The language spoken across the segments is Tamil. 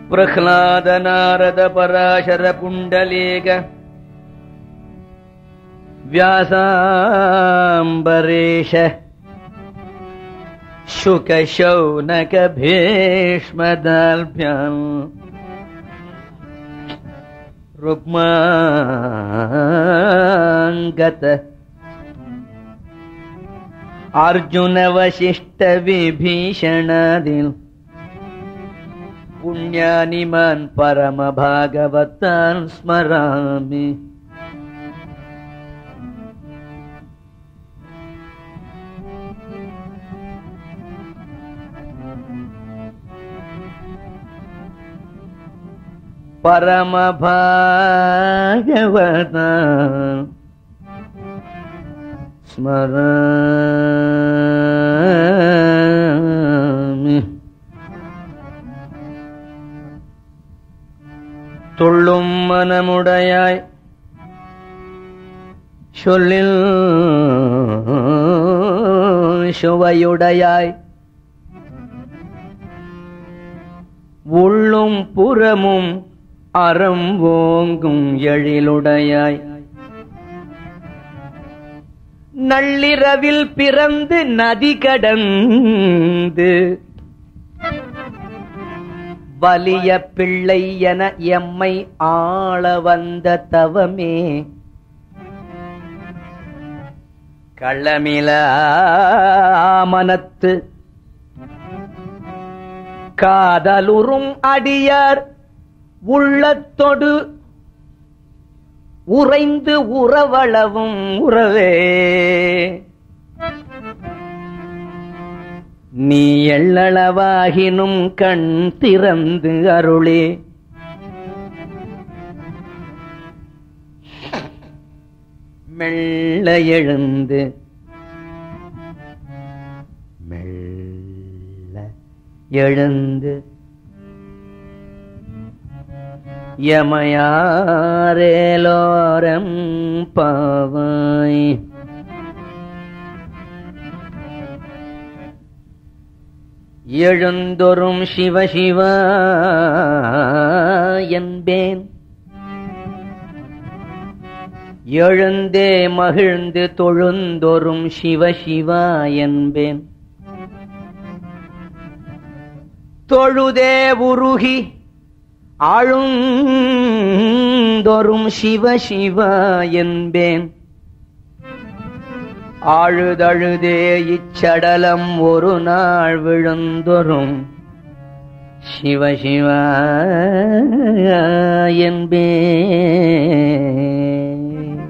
प्रह्लाद नारद पराशर पुण्डलेक व्यासाम्बरेश शुकशौनक भीष्मदाल्भ्याम् रुक्माङ्गत अर्जुन वसिष्ठ विभीषणादिन् पुण्यानिमान् परमभागवतान् स्मरामि परमभागवतान् ஸ்மராமி துள்ளும் மனமுடையாய் சொல்லில் சுவையுடையாய் உள்ளும் புறமும் அறம் ஓங்கும் எழிலுடையாய் நள்ளிரவில் பிறந்து நதி கடந்து வலிய பிள்ளை என எம்மை ஆள வந்த தவமே கள்ளமிலாமனத்து காதலுறும் அடியார் உள்ளத்தொடு உறைந்து உறவளவும் உறவே நீ எள்ளளவாகினும் கண் திறந்து அருளே மெல்ல எழுந்து மெல்ல எழுந்து யமயாரேலோரம் பாவாய் எழுந்தொரும் சிவ சிவ என்பேன் எழுந்தே மகிழ்ந்து தொழுந்தொரும் சிவ சிவா என்பேன் தொழுதே உருகி ஆழுந்தொரும் சிவ சிவ என்பேன் ஆழுதழுதே இச்சடலம் ஒரு நாள் விழுந்தொரும் சிவ சிவ என்பேன்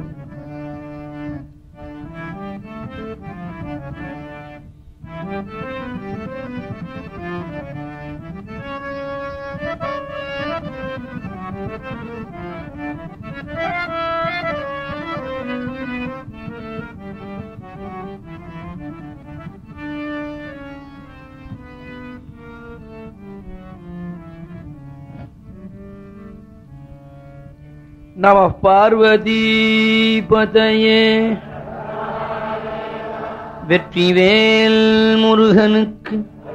நம பார்வதி பதையே வெற்றிவேல் முருகனுக்கு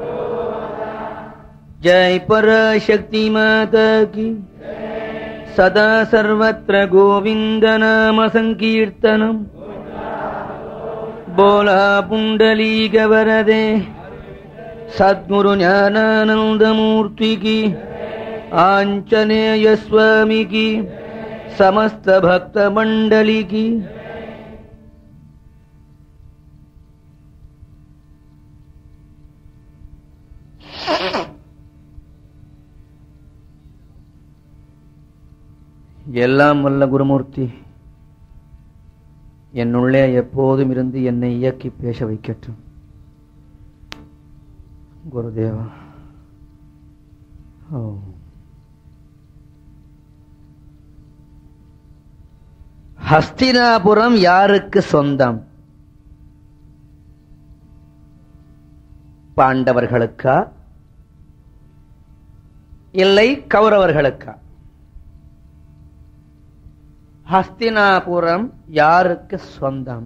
ஜெய் பராசக்தி மாதா கி சதா சர்வத்திர கோவிந்த நாம சங்கீர்த்தனம் போலா புண்டலீக வரதே சத்குரு ஞானானந்தமூர்த்தி கி ஆஞ்சநேய சுவாமி கி समस्त भक्त मंडली की எல்லாம் வல்ல குருமூர்த்தி என்னுள்ளே எப்போதும் இருந்து என்னை இயக்கி பேச வைக்கட்டும் குருதேவா ஓ ஹஸ்தினாபுரம் யாருக்கு சொந்தம் பாண்டவர்களுக்கா இல்லை கௌரவர்களுக்கா ஹஸ்தினாபுரம் யாருக்கு சொந்தம்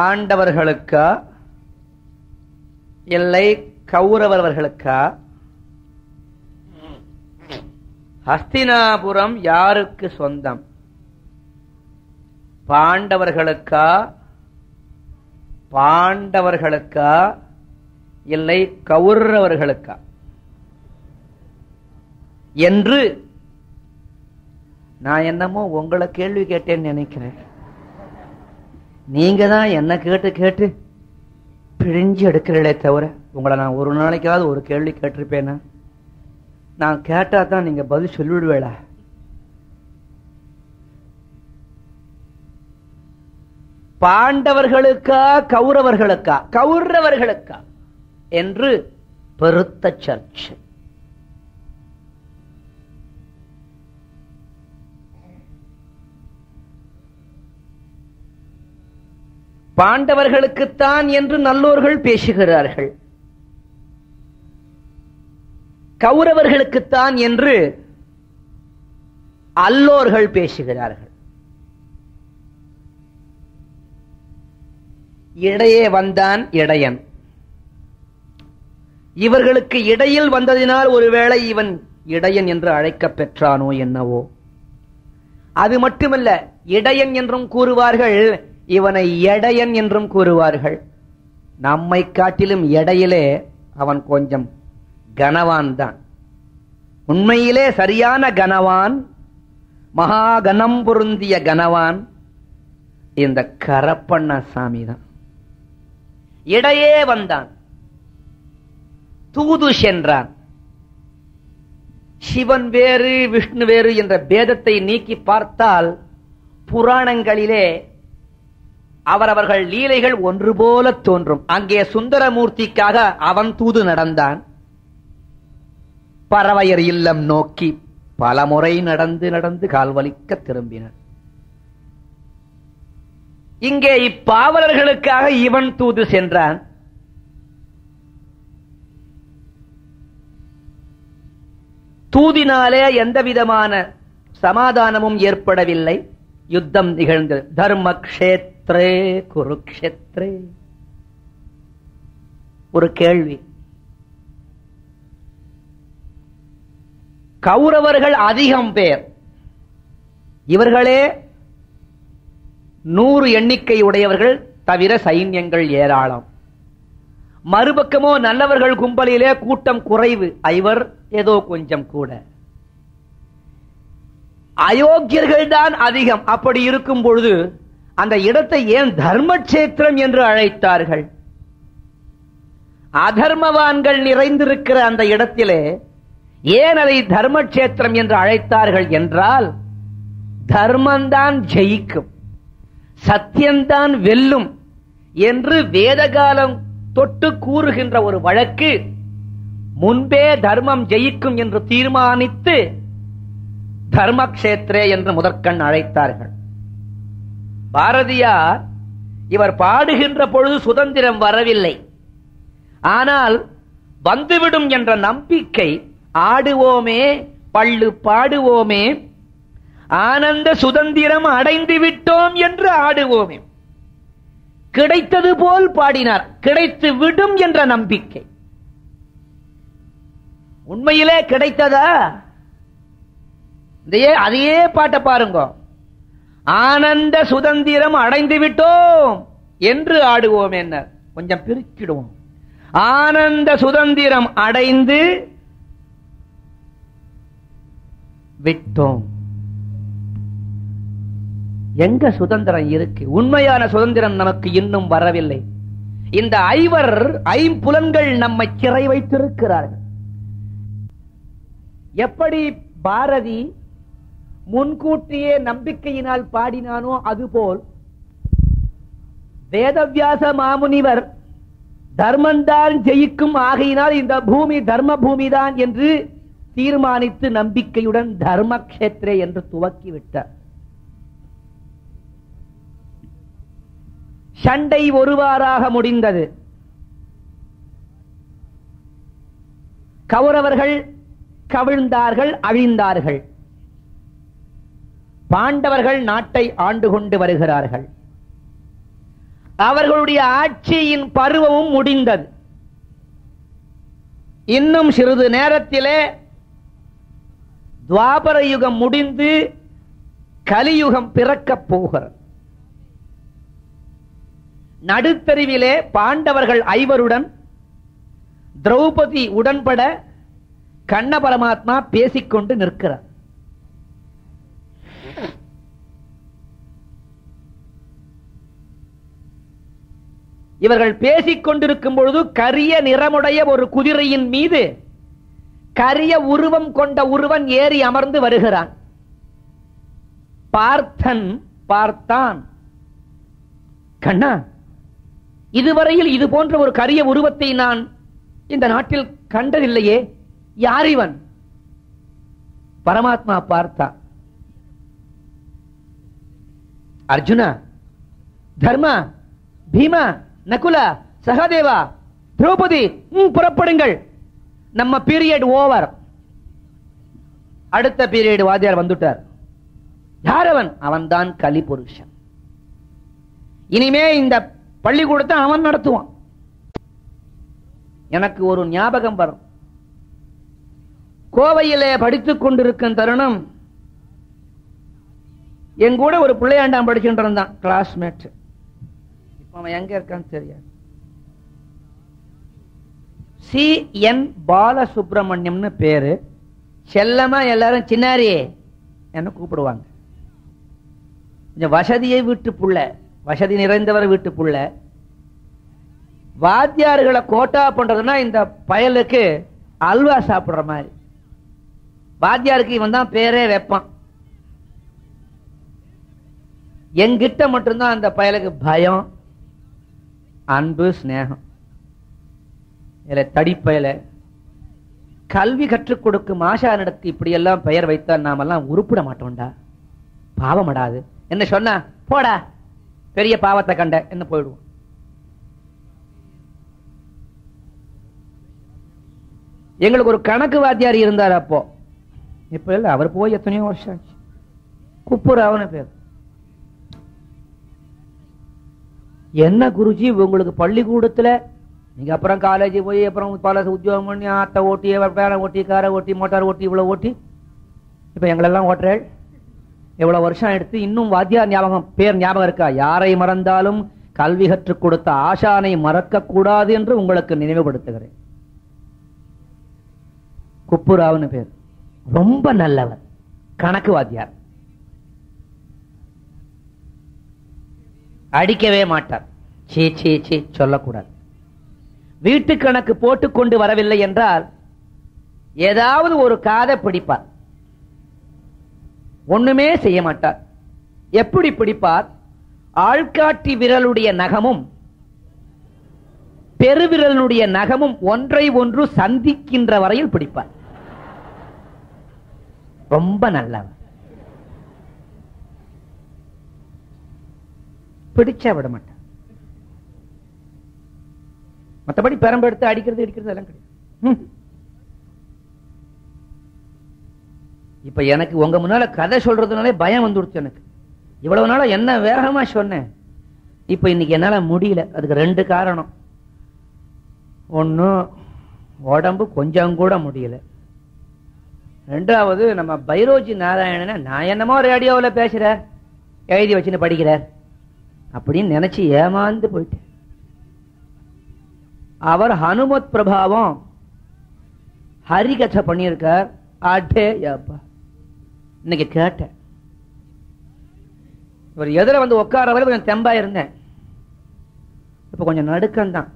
பாண்டவர்களுக்கா இல்லை கௌரவர்களுக்கா ஹஸ்தினாபுரம் யாருக்கு சொந்தம் பாண்டவர்களுக்கா பாண்டவர்களுக்கா இல்லை கௌரவர்களுக்கா என்று நான் என்னமோ உங்களை கேள்வி கேட்டேன்னு நினைக்கிறேன் நீங்க தான் என்ன கேட்டு கேட்டு பிழிஞ்சு எடுக்கிறீங்களே தவிர உங்களை நான் ஒரு நாளைக்காவது ஒரு கேள்வி கேட்டிருப்பேனா நான் கேட்டா தான் நீங்க பதில் சொல்லிவிடுவேளா பாண்டவர்களுக்கா கௌரவர்களுக்கா கௌரவர்களுக்கா என்று பெருத்த சர்ச்சை பாண்டவர்களுக்குத்தான் என்று நல்லோர்கள் பேசுகிறார்கள் கௌரவர்களுக்குத்தான் என்று அல்லோர்கள் பேசுகிறார்கள் இடையே வந்தான் இடையன் இவர்களுக்கு இடையில் வந்ததினால் ஒருவேளை இவன் இடையன் என்று அழைக்கப் பெற்றானோ என்னவோ அது மட்டுமல்ல இடையன் என்றும் கூறுவார்கள் இவனை எடையன் என்றும் கூறுவார்கள் நம்மை காட்டிலும் எடையிலே அவன் கொஞ்சம் கனவான் தான் உண்மையிலே சரியான கனவான் மகா கனம் பொருந்திய கனவான் இந்த கரப்பண்ண சாமி தான் இடையே வந்தான் தூது சென்றான் சிவன் வேறு விஷ்ணு வேறு என்ற பேதத்தை நீக்கி பார்த்தால் புராணங்களிலே அவரவர்கள் லீலைகள் ஒன்று போல தோன்றும் அங்கே சுந்தரமூர்த்திக்காக அவன் தூது நடந்தான் பறவையர் இல்லம் நோக்கி பலமுறை நடந்து நடந்து கால்வலிக்க திரும்பினான் இங்கே இப்பாவலர்களுக்காக இவன் தூது சென்றான் தூதினாலே எந்த விதமான சமாதானமும் ஏற்படவில்லை யுத்தம் நிகழ்ந்தது தர்ம கஷேத்ரே குருக்ஷேத்ரே ஒரு கேள்வி கௌரவர்கள் அதிகம் பேர் இவர்களே நூறு எண்ணிக்கை உடையவர்கள் தவிர சைன்யங்கள் ஏராளம் மறுபக்கமோ நல்லவர்கள் கும்பலிலே கூட்டம் குறைவு ஐவர் ஏதோ கொஞ்சம் கூட அயோக்கியர்கள் தான் அதிகம் அப்படி இருக்கும் பொழுது அந்த இடத்தை ஏன் தர்மக்ஷேத்திரம் என்று அழைத்தார்கள் அதர்மவான்கள் நிறைந்திருக்கிற அந்த இடத்திலே ஏன் அதை தர்மக்ஷேத்திரம் என்று அழைத்தார்கள் என்றால் தர்மந்தான் ஜெயிக்கும் சத்தியம்தான் வெல்லும் என்று வேதகாலம் தொட்டு கூறுகின்ற ஒரு வழக்கு முன்பே தர்மம் ஜெயிக்கும் என்று தீர்மானித்து தர்மக்ஷேத்ரே என்று முதற்கண் அழைத்தார்கள் பாரதியார் இவர் பாடுகின்ற பொழுது சுதந்திரம் வரவில்லை ஆனால் வந்துவிடும் என்ற நம்பிக்கை ஆடுவோமே பள்ளு பாடுவோமே ஆனந்த சுதந்திரம் அடைந்து விட்டோம் என்று ஆடுவோமே கிடைத்தது போல் பாடினார் கிடைத்து விடும் என்ற நம்பிக்கை உண்மையிலே கிடைத்ததா இதையே அதையே பாட்ட பாருங்க ஆனந்த சுதந்திரம் அடைந்து விட்டோம் என்று ஆடுவோம் என்ன கொஞ்சம் பிரிச்சிடுவோம் ஆனந்த சுதந்திரம் அடைந்து விட்டோம் எங்க சுதந்திரம் இருக்கு உண்மையான சுதந்திரம் நமக்கு இன்னும் வரவில்லை இந்த ஐவர் ஐம்புலன்கள் நம்மை சிறை வைத்திருக்கிறார்கள் எப்படி பாரதி முன்கூட்டியே நம்பிக்கையினால் பாடினானோ அதுபோல் வேதவியாச மாமுனிவர் தர்மந்தான் ஜெயிக்கும் ஆகையினால் இந்த பூமி தர்ம பூமிதான் என்று தீர்மானித்து நம்பிக்கையுடன் தர்மக்ஷேத்ரே என்று துவக்கி விட்டார் சண்டை ஒருவாறாக முடிந்தது கௌரவர்கள் கவிழ்ந்தார்கள் அழிந்தார்கள் பாண்டவர்கள் நாட்டை ஆண்டு கொண்டு வருகிறார்கள் அவர்களுடைய ஆட்சியின் பருவமும் முடிந்தது இன்னும் சிறிது நேரத்திலே துவாபர யுகம் முடிந்து கலியுகம் பிறக்கப் போகிறது நடுத்தருவிலே பாண்டவர்கள் ஐவருடன் திரௌபதி உடன்பட கண்ண பரமாத்மா பேசிக்கொண்டு நிற்கிறார் இவர்கள் பேசிக் கொண்டிருக்கும் பொழுது கரிய நிறமுடைய ஒரு குதிரையின் மீது கரிய உருவம் கொண்ட ஒருவன் ஏறி அமர்ந்து வருகிறான் பார்த்தன் பார்த்தான் கண்ணா இதுவரையில் இது போன்ற ஒரு கரிய உருவத்தை நான் இந்த நாட்டில் கண்டதில்லையே யார் இவன் பரமாத்மா பார்த்தா அர்ஜுனா தர்மா பீமா நகுலா சகதேவா திரௌபதி ம், புறப்படுங்கள் நம்ம பீரியட் ஓவர் அடுத்த பீரியட் வாத்தியார் வந்துட்டார் யார் அவன் அவன்தான் கலி புருஷன் இனிமே இந்த பள்ளிக்கூடத்தை அவன் நடத்துவான் எனக்கு ஒரு ஞாபகம் வரும் கோவையிலே படித்துக் கொண்டிருக்கும் தருணம் என் கூட ஒரு பிள்ளையாண்டாம் படிச்சுட்டு இருந்தான் கிளாஸ்மேட் இப்ப அவன் எங்க இருக்கான்னு தெரியாது சி என் பாலசுப்ரமணியம்னு பேரு செல்லமா எல்லாரும் சின்னாரி என்ன கூப்பிடுவாங்க கொஞ்சம் வசதியை வீட்டு புள்ள வசதி நிறைந்தவர் வீட்டு புள்ள வாத்தியார்களை கோட்டா பண்றதுன்னா இந்த பயலுக்கு அல்வா சாப்பிடுற மாதிரி வாத்தியாருக்கு இவன் தான் பேரே வைப்பான் என்கிட்ட மட்டும்தான் அந்த பயலுக்கு பயம் அன்பு சிநேகம் இதுல தடிப்பயல கல்வி கற்றுக் கொடுக்கும் ஆசானிடத்து இப்படி எல்லாம் பெயர் வைத்தால் நாமெல்லாம் உருப்பிட மாட்டோம்டா பாவமடாது என்ன சொன்னா போடா பெரிய பாவத்தை கண்ட என்ன போயிடுவோம் எங்களுக்கு ஒரு கணக்கு வாத்தியார் இருந்தார் அப்போ இப்ப இல்ல அவர் போய் எத்தனையோ வருஷம் ஆச்சு குப்புராவன பேர் என்ன குருஜி உங்களுக்கு பள்ளிக்கூடத்துல நீங்க அப்புறம் காலேஜ் போய் அப்புறம் பல உத்தியோகம் பண்ணி ஆட்டை ஓட்டி பேரை ஓட்டி காரை ஓட்டி மோட்டார் ஓட்டி இவ்வளவு ஓட்டி இப்ப எங்களெல்லாம் ஓட்டுறேள் எவ்வளவு வருஷம் எடுத்து இன்னும் வாத்தியார் ஞாபகம் பேர் ஞாபகம் இருக்கா யாரை மறந்தாலும் கல்வி கற்றுக் கொடுத்த ஆசானை மறக்க கூடாது என்று உங்களுக்கு நினைவுபடுத்துகிறேன் குப்புராவ்னு பேர் ரொம்ப நல்லவர் கணக்கு வாத்தியார் அடிக்கவே மாட்டார் சீ சீ சீ சொல்லக்கூடாது வீட்டு கணக்கு போட்டு கொண்டு வரவில்லை என்றால் ஏதாவது ஒரு காதை பிடிப்பார் ஒண்ணுமே செய்ய மாட்டார் எப்படி பிடிப்பார் ஆள்காட்டி விரலுடைய நகமும் பெருவிரலுடைய நகமும் ஒன்றை ஒன்று சந்திக்கின்ற வரையில் பிடிப்பார் ரொம்ப நல்லவர் பிடிச்சா விட மாட்டார் மற்றபடி பெரம்பெடுத்து அடிக்கிறது அடிக்கிறது எல்லாம் கிடையாது ம். இப்ப எனக்கு உங்க முன்னால கதை சொல்றதுனாலே பயம் வந்துடுச்சு எனக்கு இவ்வளவு நாளா என்ன வேகமா சொன்னேன் இப்ப இன்னைக்கு என்னால முடியல அதுக்கு ரெண்டு காரணம் ஒண்ணு உடம்பு கொஞ்சம் கூட முடியல ரெண்டாவது நம்ம பைரோஜி நாராயணனை நான் என்னமோ ரேடியோவுல பேசுறார் எழுதி வச்சுன்னு படிக்கிறார் அப்படின்னு நினைச்சு ஏமாந்து போயிட்டேன் அவர் ஹனுமத் பிரபாவம் ஹரிகதை பண்ணியிருக்கார் அடே அப்பா இன்னைக்கு கேட்டேன் இவர் எதிர வந்து உட்கார வரை கொஞ்சம் தெம்பா இருந்தேன் இப்ப கொஞ்சம் நடுக்கம்தான்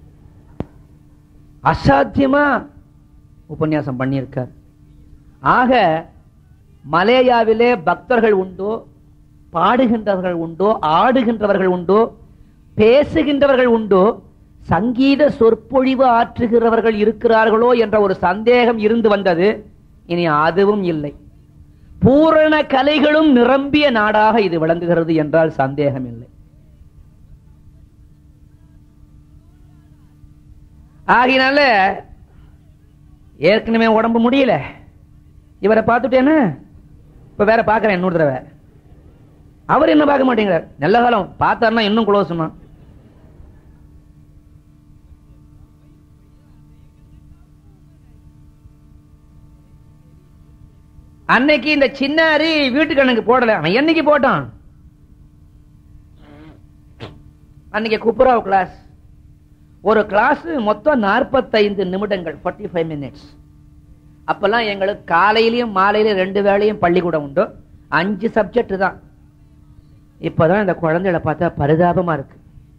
அசாத்தியமா உபன்யாசம் பண்ணியிருக்கார் ஆக மலேயாவிலே பக்தர்கள் உண்டோ பாடுகின்றவர்கள் உண்டோ ஆடுகின்றவர்கள் உண்டோ பேசுகின்றவர்கள் உண்டோ சங்கீத சொற்பொழிவு ஆற்றுகிறவர்கள் இருக்கிறார்களோ என்ற ஒரு சந்தேகம் இருந்து வந்தது இனி அதுவும் இல்லை பூரண கலைகளும் நிரம்பிய நாடாக இது விளங்குகிறது என்றால் சந்தேகம் இல்லை ஆகினால ஏற்கனவே உடம்பு முடியல இவரை பார்த்துட்டேன்னு இப்ப வேற பாக்குறேன் இன்னொரு தடவை அவர் என்ன பார்க்க மாட்டேங்கிறார் நல்ல காலம் பார்த்தாருன்னா இன்னும் குளோசுமா அன்னைக்கு இந்த சின்னாரி வீட்டுக்கு எனக்கு போடல அவன் என்னைக்கு போட்டான் அன்னைக்கு குப்புராவ் கிளாஸ் ஒரு கிளாஸ் மொத்தம் 45 நிமிடங்கள் 45 ஃபைவ் மினிட்ஸ் அப்பெல்லாம் எங்களுக்கு காலையிலயும் மாலையிலயும் ரெண்டு வேளையும் பள்ளிக்கூடம் உண்டு அஞ்சு சப்ஜெக்ட் தான் இப்பதான் இந்த குழந்தைகளை பார்த்தா பரிதாபமா இருக்கு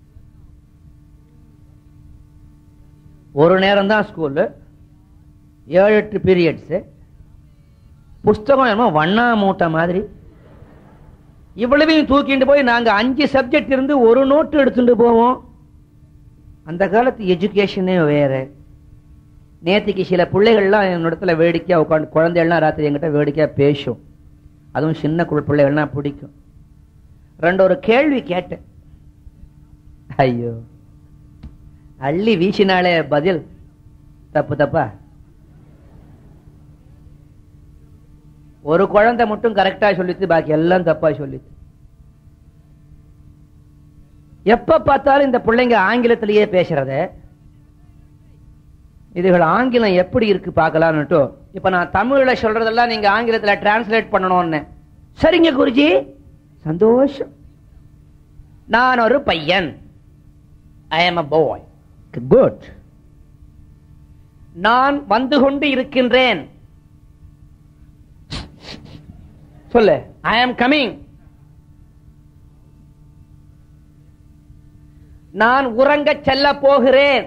ஒரு நேரம் தான் ஸ்கூலு ஏழு எட்டு பீரியட்ஸ் புஸ்தகம் என்னமோ வண்ணா மூட்டை மாதிரி இவ்வளவையும் தூக்கிட்டு போய் நாங்க அஞ்சு சப்ஜெக்ட் இருந்து ஒரு நோட்டு எடுத்துட்டு போவோம் அந்த காலத்து எஜுகேஷனே வேற நேத்திக்கு சில பிள்ளைகள்லாம் என்னிடத்துல வேடிக்கையா உட்காந்து குழந்தைகள்லாம் ராத்திரி என்கிட்ட வேடிக்கையா பேசும் அதுவும் சின்ன குழு பிள்ளைகள்லாம் பிடிக்கும் ரெண்டு ஒரு கேள்வி கேட்டேன் ஐயோ அள்ளி வீசினாலே பதில் தப்பு தப்பா ஒரு குழந்தை மட்டும் கரெக்டா சொல்லிச்சு பாக்கி எல்லாம் தப்பா சொல்லிச்சு எப்ப பார்த்தாலும் இந்த பிள்ளைங்க ஆங்கிலத்திலேயே பேசுறத இதுகள் ஆங்கிலம் எப்படி இருக்கு பார்க்கலாம்னுட்டு இப்ப நான் தமிழ்ல சொல்றதெல்லாம் நீங்க ஆங்கிலத்துல டிரான்ஸ்லேட் பண்ணணும்னு சரிங்க குருஜி சந்தோஷம் நான் ஒரு பையன் I am a bye good நான் வந்து கொண்டு இருக்கின்றேன் சொல்லு ஐ ஆம் கமிங் நான் உறங்க செல்ல போகிறேன்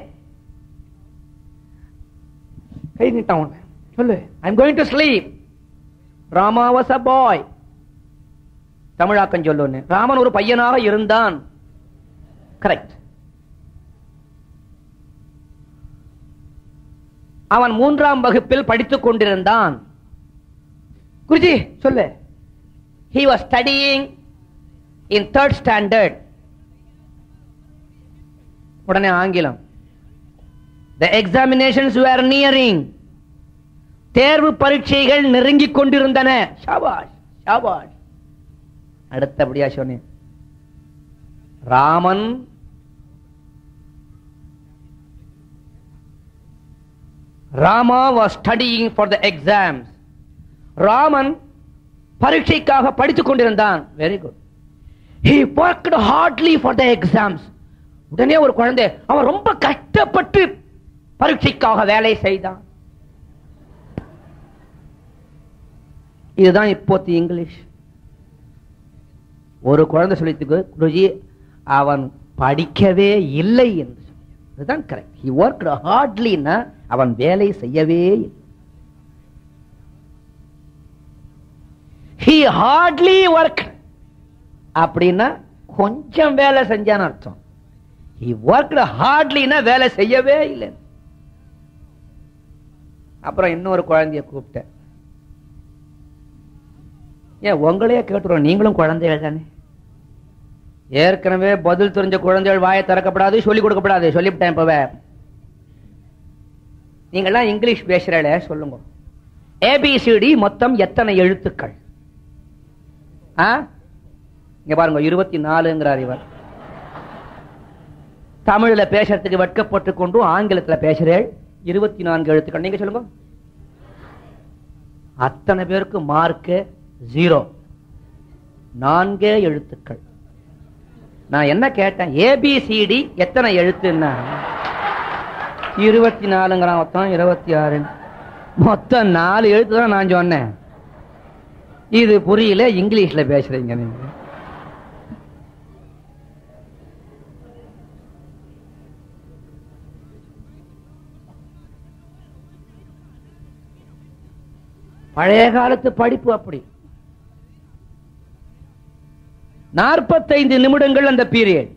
கை நீட்டான் உன்னை. சொல்லு I am going to sleep Rama was a boy தமிழாக்கம் சொல்லுன்னு ராமன் ஒரு பையனாக இருந்தான் கரெக்ட் அவன் மூன்றாம் வகுப்பில் படித்துக் கொண்டிருந்தான் குருஜி சொல்லு he was studying in third standard உடனே ஆங்கிலம் the examinations were nearing தேர்வு பரீட்சைகள் நெருங்கிக் கொண்டிருந்தன ஷாபாஷ் ஷாபாஷ் அடுத்தபடியா சொன்னேன் Raman Rama was studying for the exams Raman பரீட்சைக்காக படித்துக் கொண்டிருந்தான் very good he worked hardly for the exams உடனே ஒரு குழந்தை அவன் ரொம்ப கஷ்டப்பட்டு பரீட்சைக்காக வேலை செய்தான் இதுதான் இப்போத்தி இங்கிலீஷ் ஒரு குழந்தை சொல்லித்துக்கு குருஜி அவன் படிக்கவே இல்லை என்று சொல்லி. இதுதான் கரெக்ட் ஹி ஒர்க் ஹார்ட்லின்னா அவன் வேலை செய்யவே இல்லை ஹி ஹார்ட்லி ஒர்க் அப்படின்னா கொஞ்சம் வேலை செஞ்சான்னு அர்த்தம் ஹி ஒர்க் ஹார்ட்லின்னா வேலை செய்யவே இல்லை அப்புறம் இன்னொரு குழந்தைய கூப்பிட்டேன் ஏன் உங்களையே கேட்டுறோம் நீங்களும் குழந்தைகள் தானே ஏற்கனவே பதில் தெரிஞ்ச குழந்தைகள் வாயை திறக்கப்படாது சொல்லிக் கொடுக்கப்படாது சொல்லிவிட்டேன் இப்பவே நீங்கெல்லாம் இங்கிலீஷ் பேசுறல சொல்லுங்க ஏபிசிடி மொத்தம் எத்தனை எழுத்துக்கள் ஆ? இங்க பாருங்க இருபத்தி நாலுங்கிறார் இவர் தமிழ்ல பேசுறதுக்கு வெட்கப்பட்டு கொண்டு ஆங்கிலத்துல பேசுறேள் இருபத்தி நான்கு எழுத்துக்கள் நீங்க சொல்லுங்க அத்தனை பேருக்கு மார்க்கு ஜீரோ நான்கே எழுத்துக்கள் நான் என்ன கேட்டேன் ஏபிசிடி எத்தனை எழுத்துன்னா இருபத்தி நாலுங்கிறான் மொத்தம் இருபத்தி ஆறு மொத்தம் நாலு எழுத்து தான் நான் சொன்னேன் இது புரியல இங்கிலீஷ்ல பேசுறீங்க நீங்க பழைய காலத்து படிப்பு அப்படி நாற்பத்தைந்து நிமிடங்கள் அந்த பீரியட்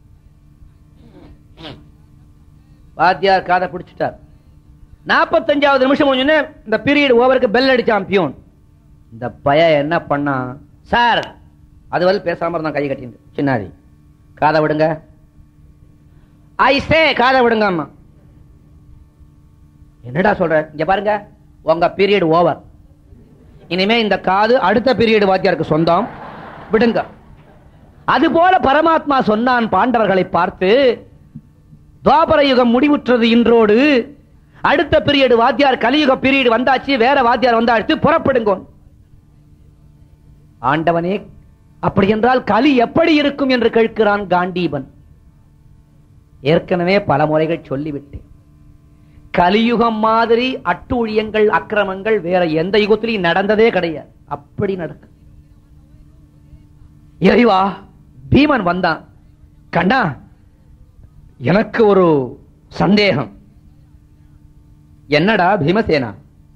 வாத்தியார் காதை பிடிச்சிட்டார் நாற்பத்தஞ்சாவது நிமிஷம் முடிஞ்சோடனே இந்த பீரியட் ஓவருக்கு பெல் அடிச்சான் பியூன் இந்த பய என்ன பண்ணான் சார் அது வந்து பேசாம இருந்தான் கை கட்டிட்டு சின்னாடி காதை விடுங்க ஐசே காதை விடுங்க அம்மா என்னடா சொல்ற இங்க பாருங்க உங்க பீரியட் ஓவர் இனிமே இந்த காது அடுத்த பீரியட் வாத்தியாருக்கு சொந்தம் விடுங்க அதுபோல பரமாத்மா சொன்னான் பாண்டவர்களை பார்த்து துவாபர யுகம் முடிவுற்றது இன்றோடு அடுத்த பீரியட் வாத்தியார் கலியுக பீரியட் வந்தாச்சு வேற வாத்தியார் வந்தாச்சு புறப்படுங்க ஆண்டவனே அப்படி என்றால் கலி எப்படி இருக்கும் என்று கேட்கிறான் காண்டீபன் ஏற்கனவே பல முறைகள் சொல்லிவிட்டேன் கலியுகம் மாதிரி அட்டூழியங்கள் அக்கிரமங்கள் வேற எந்த யுகத்திலையும் நடந்ததே கிடையாது அப்படி நடக்கும் இறைவா பீமன் வந்தான் கண்ணா எனக்கு ஒரு சந்தேகம் என்னடா பீமசேனா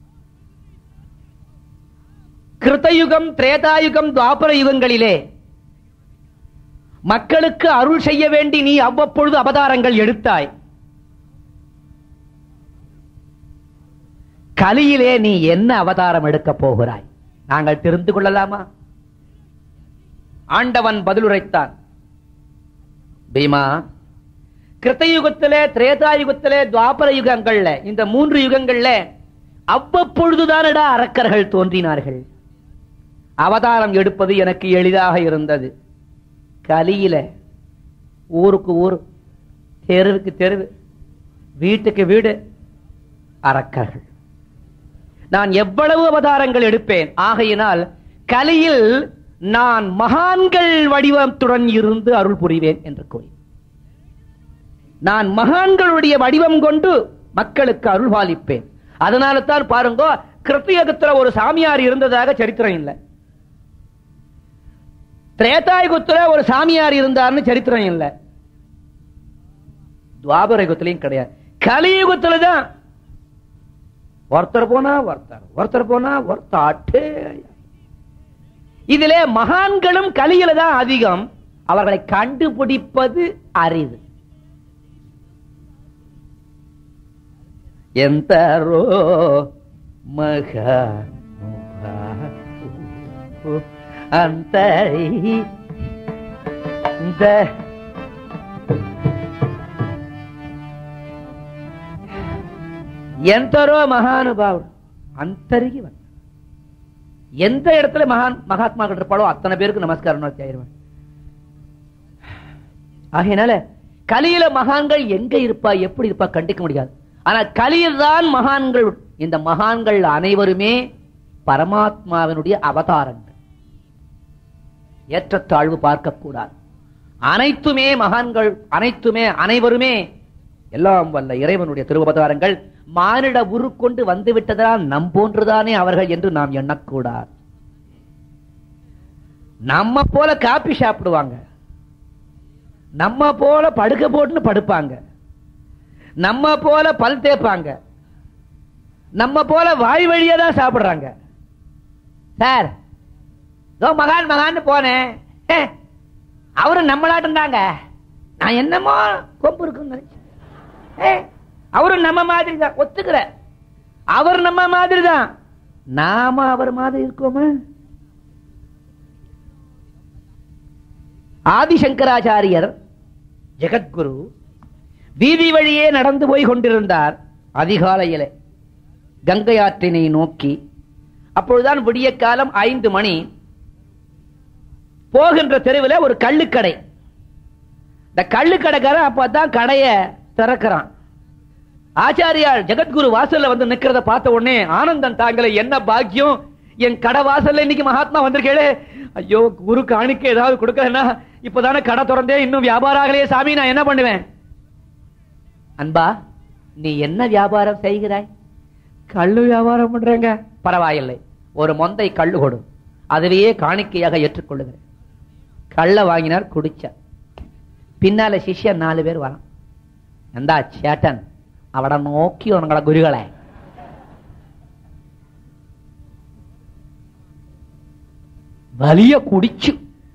கிருத்தயுகம் திரேதாயுகம் துவாபர யுகங்களிலே மக்களுக்கு அருள் செய்ய வேண்டி நீ அவ்வப்பொழுது அவதாரங்கள் எடுத்தாய் கலியிலே நீ என்ன அவதாரம் எடுக்கப் போகிறாய் நாங்கள் தெரிந்து கொள்ளலாமா ஆண்டவன் பதிலுரைத்தான் பீமா கிருத்தயுகத்திலே திரேதாயுகத்திலே துவாபர யுகங்கள்ல இந்த மூன்று யுகங்கள்ல அவ்வப்பொழுதுதானடா அரக்கர்கள் தோன்றினார்கள் அவதாரம் எடுப்பது எனக்கு எளிதாக இருந்தது கலியில ஊருக்கு ஊர் தெருவுக்கு தெருவு வீட்டுக்கு வீடு அரக்கர்கள் நான் எவ்வளவு அவதாரங்கள் எடுப்பேன் ஆகையினால் கலியில் நான் மகான்கள் வடிவத்துடன் இருந்து அருள் புரிவேன் என்று கூறி நான் மகான்களுடைய வடிவம் கொண்டு மக்களுக்கு அருள் பாலிப்பேன் அதனால தான் பாருங்க கிருத்தியகத்துல ஒரு சாமியார் இருந்ததாக சரித்திரம் இல்லை திரேதாயுகத்துல ஒரு சாமியார் இருந்தார்னு சரித்திரம் இல்லை துவாபர யுகத்திலையும் கிடையாது கலியுகத்துல தான் ஒருத்தர் போனா ஒருத்தர் ஒருத்தர் போனா ஒருத்தாட்டு இதிலே மகான்களும் கலியில தான் அதிகம் அவர்களை கண்டுபிடிப்பது அரிது ఎంతరో మగ అంతరి ఎంతరో మహానుభావుడు అంతరికి வந்த எந்த இடத்துல மகான் மகாத்மாக்கள் இருப்பாளோ அத்தனை பேருக்கு நமஸ்காரம் நோக்கி ஆயிடுவான் ஆகையினால கலியில மகான்கள் எங்க இருப்பா எப்படி இருப்பா கண்டிக்க முடியாது ஆனா கலியில் தான் மகான்கள் இந்த மகான்கள் அனைவருமே பரமாத்மாவினுடைய அவதாரங்கள் ஏற்றத்தாழ்வு பார்க்கக்கூடாது அனைத்துமே மகான்கள் அனைத்துமே அனைவருமே எல்லாம் வல்ல இறைவனுடைய திருவபதாரங்கள் மானிட உருக்கொண்டு வந்து விட்டதால் நம் போன்றுதானே அவர்கள் என்று நாம் எண்ணக்கூடாது நம்ம போல காப்பி சாப்பிடுவாங்க நம்ம போல படுக்க போட்டுன்னு படுப்பாங்க நம்ம போல பல் தேய்ப்பாங்க நம்ம போல வாய் வழியா தான் சாப்பிடுறாங்க சார் இதோ மகான் மகான்னு போனேன் ஏ, அவரு நம்மளாட்டம் தாங்க நான் என்னமோ கொம்பு இருக்குன்னு நினைச்சேன் ஏ, அவரும் நம்ம மாதிரி தான் ஒத்துக்கிற அவர் நம்ம மாதிரி தான் நாம அவர் மாதிரி இருக்கோமா ஆதிசங்கராச்சாரியர் ஜெகத்குரு வீதி வழியே நடந்து போய் கொண்டிருந்தார் அதிகாலையிலே கங்கை ஆற்றினை நோக்கி அப்பொழுதுதான் விடிய காலம் ஐந்து மணி போகின்ற தெருவில் ஒரு கள்ளுக்கடை இந்த கள்ளுக்கடைக்காரன் அப்பதான் கடைய திறக்கிறான் ஆச்சாரியார் ஜெகத்குரு வாசல்ல வந்து நிக்கிறத பார்த்த உடனே ஆனந்தம் தாங்கல என்ன பாக்கியம் என் கடை வாசல்ல இன்னைக்கு மகாத்மா வந்திருக்கேளே ஐயோ குரு காணிக்க ஏதாவது கொடுக்கலன்னா இப்பதானே கடை திறந்தே இன்னும் வியாபாரம் ஆகலையே சாமி நான் என்ன பண்ணுவேன் அன்பா நீ என்ன வியாபாரம் செய்கிறாய் கள்ளு வியாபாரம் பண்றேங்க பரவாயில்லை ஒரு மொந்தை கள்ளு கொடு அதுவே காணிக்கையாக ஏற்றுக்கொள்ளுகிறேன் கள்ள வாங்கினார் குடிச்சார் பின்னால சிஷ்யன் நாலு பேர் வரான் എന്താ ചേട്ടൻ അവിടെ നോക്കിയോ നിങ്ങളെ ഗുരുകളെ വലിയ കുടിച്ചു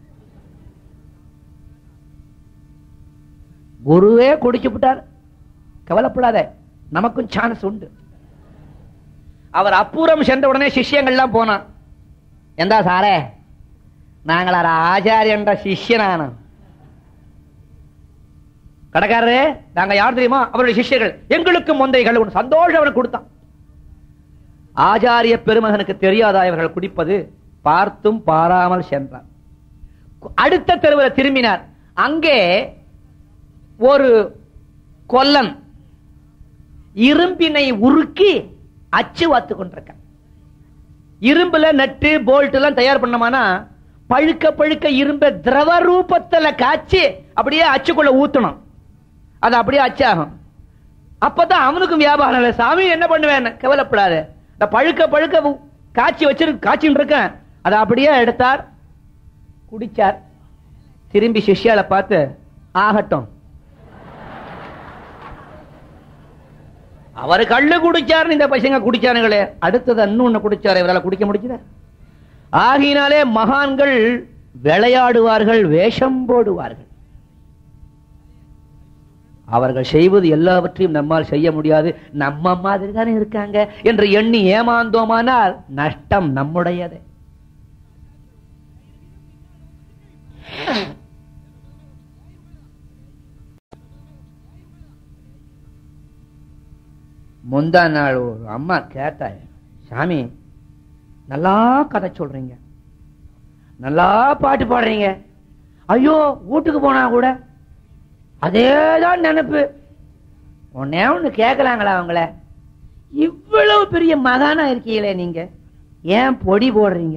குருவே குடிச்சு விட்டார் கவலைப்படாத நமக்கும் சான்ஸ் உண்டு அவர் அப்புறம் சென்ற உடனே சிஷ்யங்கள்லாம் போனான் எந்தா சாரே நாங்கள் ஆச்சாரியன்ற சிஷ்யனான கடைக்காரரே நாங்க யார் தெரியுமா அவருடைய சிஷ்யர்கள் எங்களுக்கு முந்தைகள் ஒன்று சந்தோஷம் அவனுக்கு கொடுத்தான் ஆச்சாரிய பெருமகனுக்கு தெரியாதா இவர்கள் குடிப்பது பார்த்தும் பாராமல் சென்றார் அடுத்த தெருவில் திரும்பினார் அங்கே ஒரு கொல்லன் இரும்பினை உருக்கி அச்சு வாத்து கொண்டிருக்கான் இரும்புல நட்டு போல்ட் எல்லாம் தயார் பண்ணமானா பழுக்க பழுக்க இரும்ப திரவ ரூபத்துல காய்ச்சி அப்படியே அச்சுக்குள்ள ஊத்தணும் அது அப்படியே அச்சாகும் அப்பதான் அவனுக்கும் வியாபாரம் இல்லை சாமி என்ன பண்ணுவேன் கவலைப்படாத இந்த பழுக்க பழுக்க உ- காய்ச்சி வச்சிரு காய்ச்சின்னு இருக்கேன் அதை அப்படியே எடுத்தார் குடிச்சார் திரும்பி சிஷ்யால பார்த்து ஆகட்டும் அவர் கள்ளு குடிச்சார் இந்த பசங்க குடிச்சானுங்களே அடுத்தது இன்னொன்னு குடிச்சார் இவரால குடிக்க முடிச்சுத ஆகினாலே மகான்கள் விளையாடுவார்கள் வேஷம் போடுவார்கள் அவர்கள் செய்வது எல்லாவற்றையும் நம்மால் செய்ய முடியாது நம்ம மாதிரி தானே இருக்காங்க என்று எண்ணி ஏமாந்தோமானால் நஷ்டம் நம்முடையது முந்தா நாள் ஒரு அம்மா கேட்டாய் சாமி நல்லா கதை சொல்றீங்க நல்லா பாட்டு பாடுறீங்க ஐயோ வீட்டுக்கு போனா கூட அதேதான் நினைப்பு ஒன்னே ஒண்ணு கேட்கலாங்களா அவங்கள இவ்வளவு பெரிய மகானா இருக்கீங்களே நீங்க ஏன் பொடி போடுறீங்க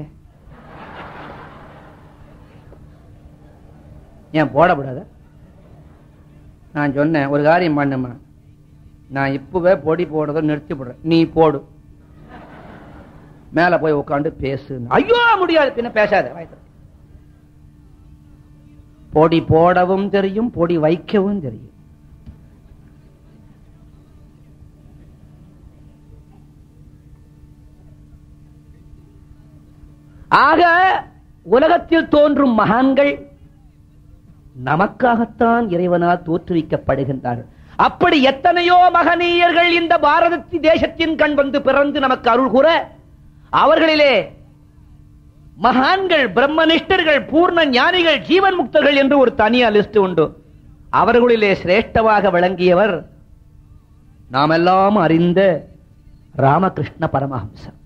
ஏன் போடக்கூடாத நான் சொன்னேன் ஒரு காரியம் பண்ணுமா நான் இப்பவே பொடி போடுறத நிறுத்தி போடுறேன் நீ போடு மேல போய் உட்காந்து பேசு ஐயோ முடியாது பின்ன பேசாத வாய் திறந்து. பொடி போடவும் தெரியும் பொடி வைக்கவும் தெரியும் ஆக உலகத்தில் தோன்றும் மகான்கள் நமக்காகத்தான் இறைவனால் தோற்றுவிக்கப்படுகின்றார்கள் அப்படி எத்தனையோ மகனீயர்கள் இந்த பாரத தேசத்தின் கண் வந்து பிறந்து நமக்கு அருள் கூற அவர்களிலே மகான்கள் பிரம்மனிஷ்டர்கள் பூர்ண ஞானிகள் ஜீவன் முக்தர்கள் என்று ஒரு தனியா லிஸ்ட் உண்டு அவர்களிலே சிரேஷ்டமாக விளங்கியவர் நாமெல்லாம் அறிந்த ராமகிருஷ்ண பரமஹம்சர்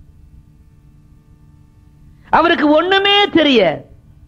அவருக்கு ஒண்ணுமே தெரியாது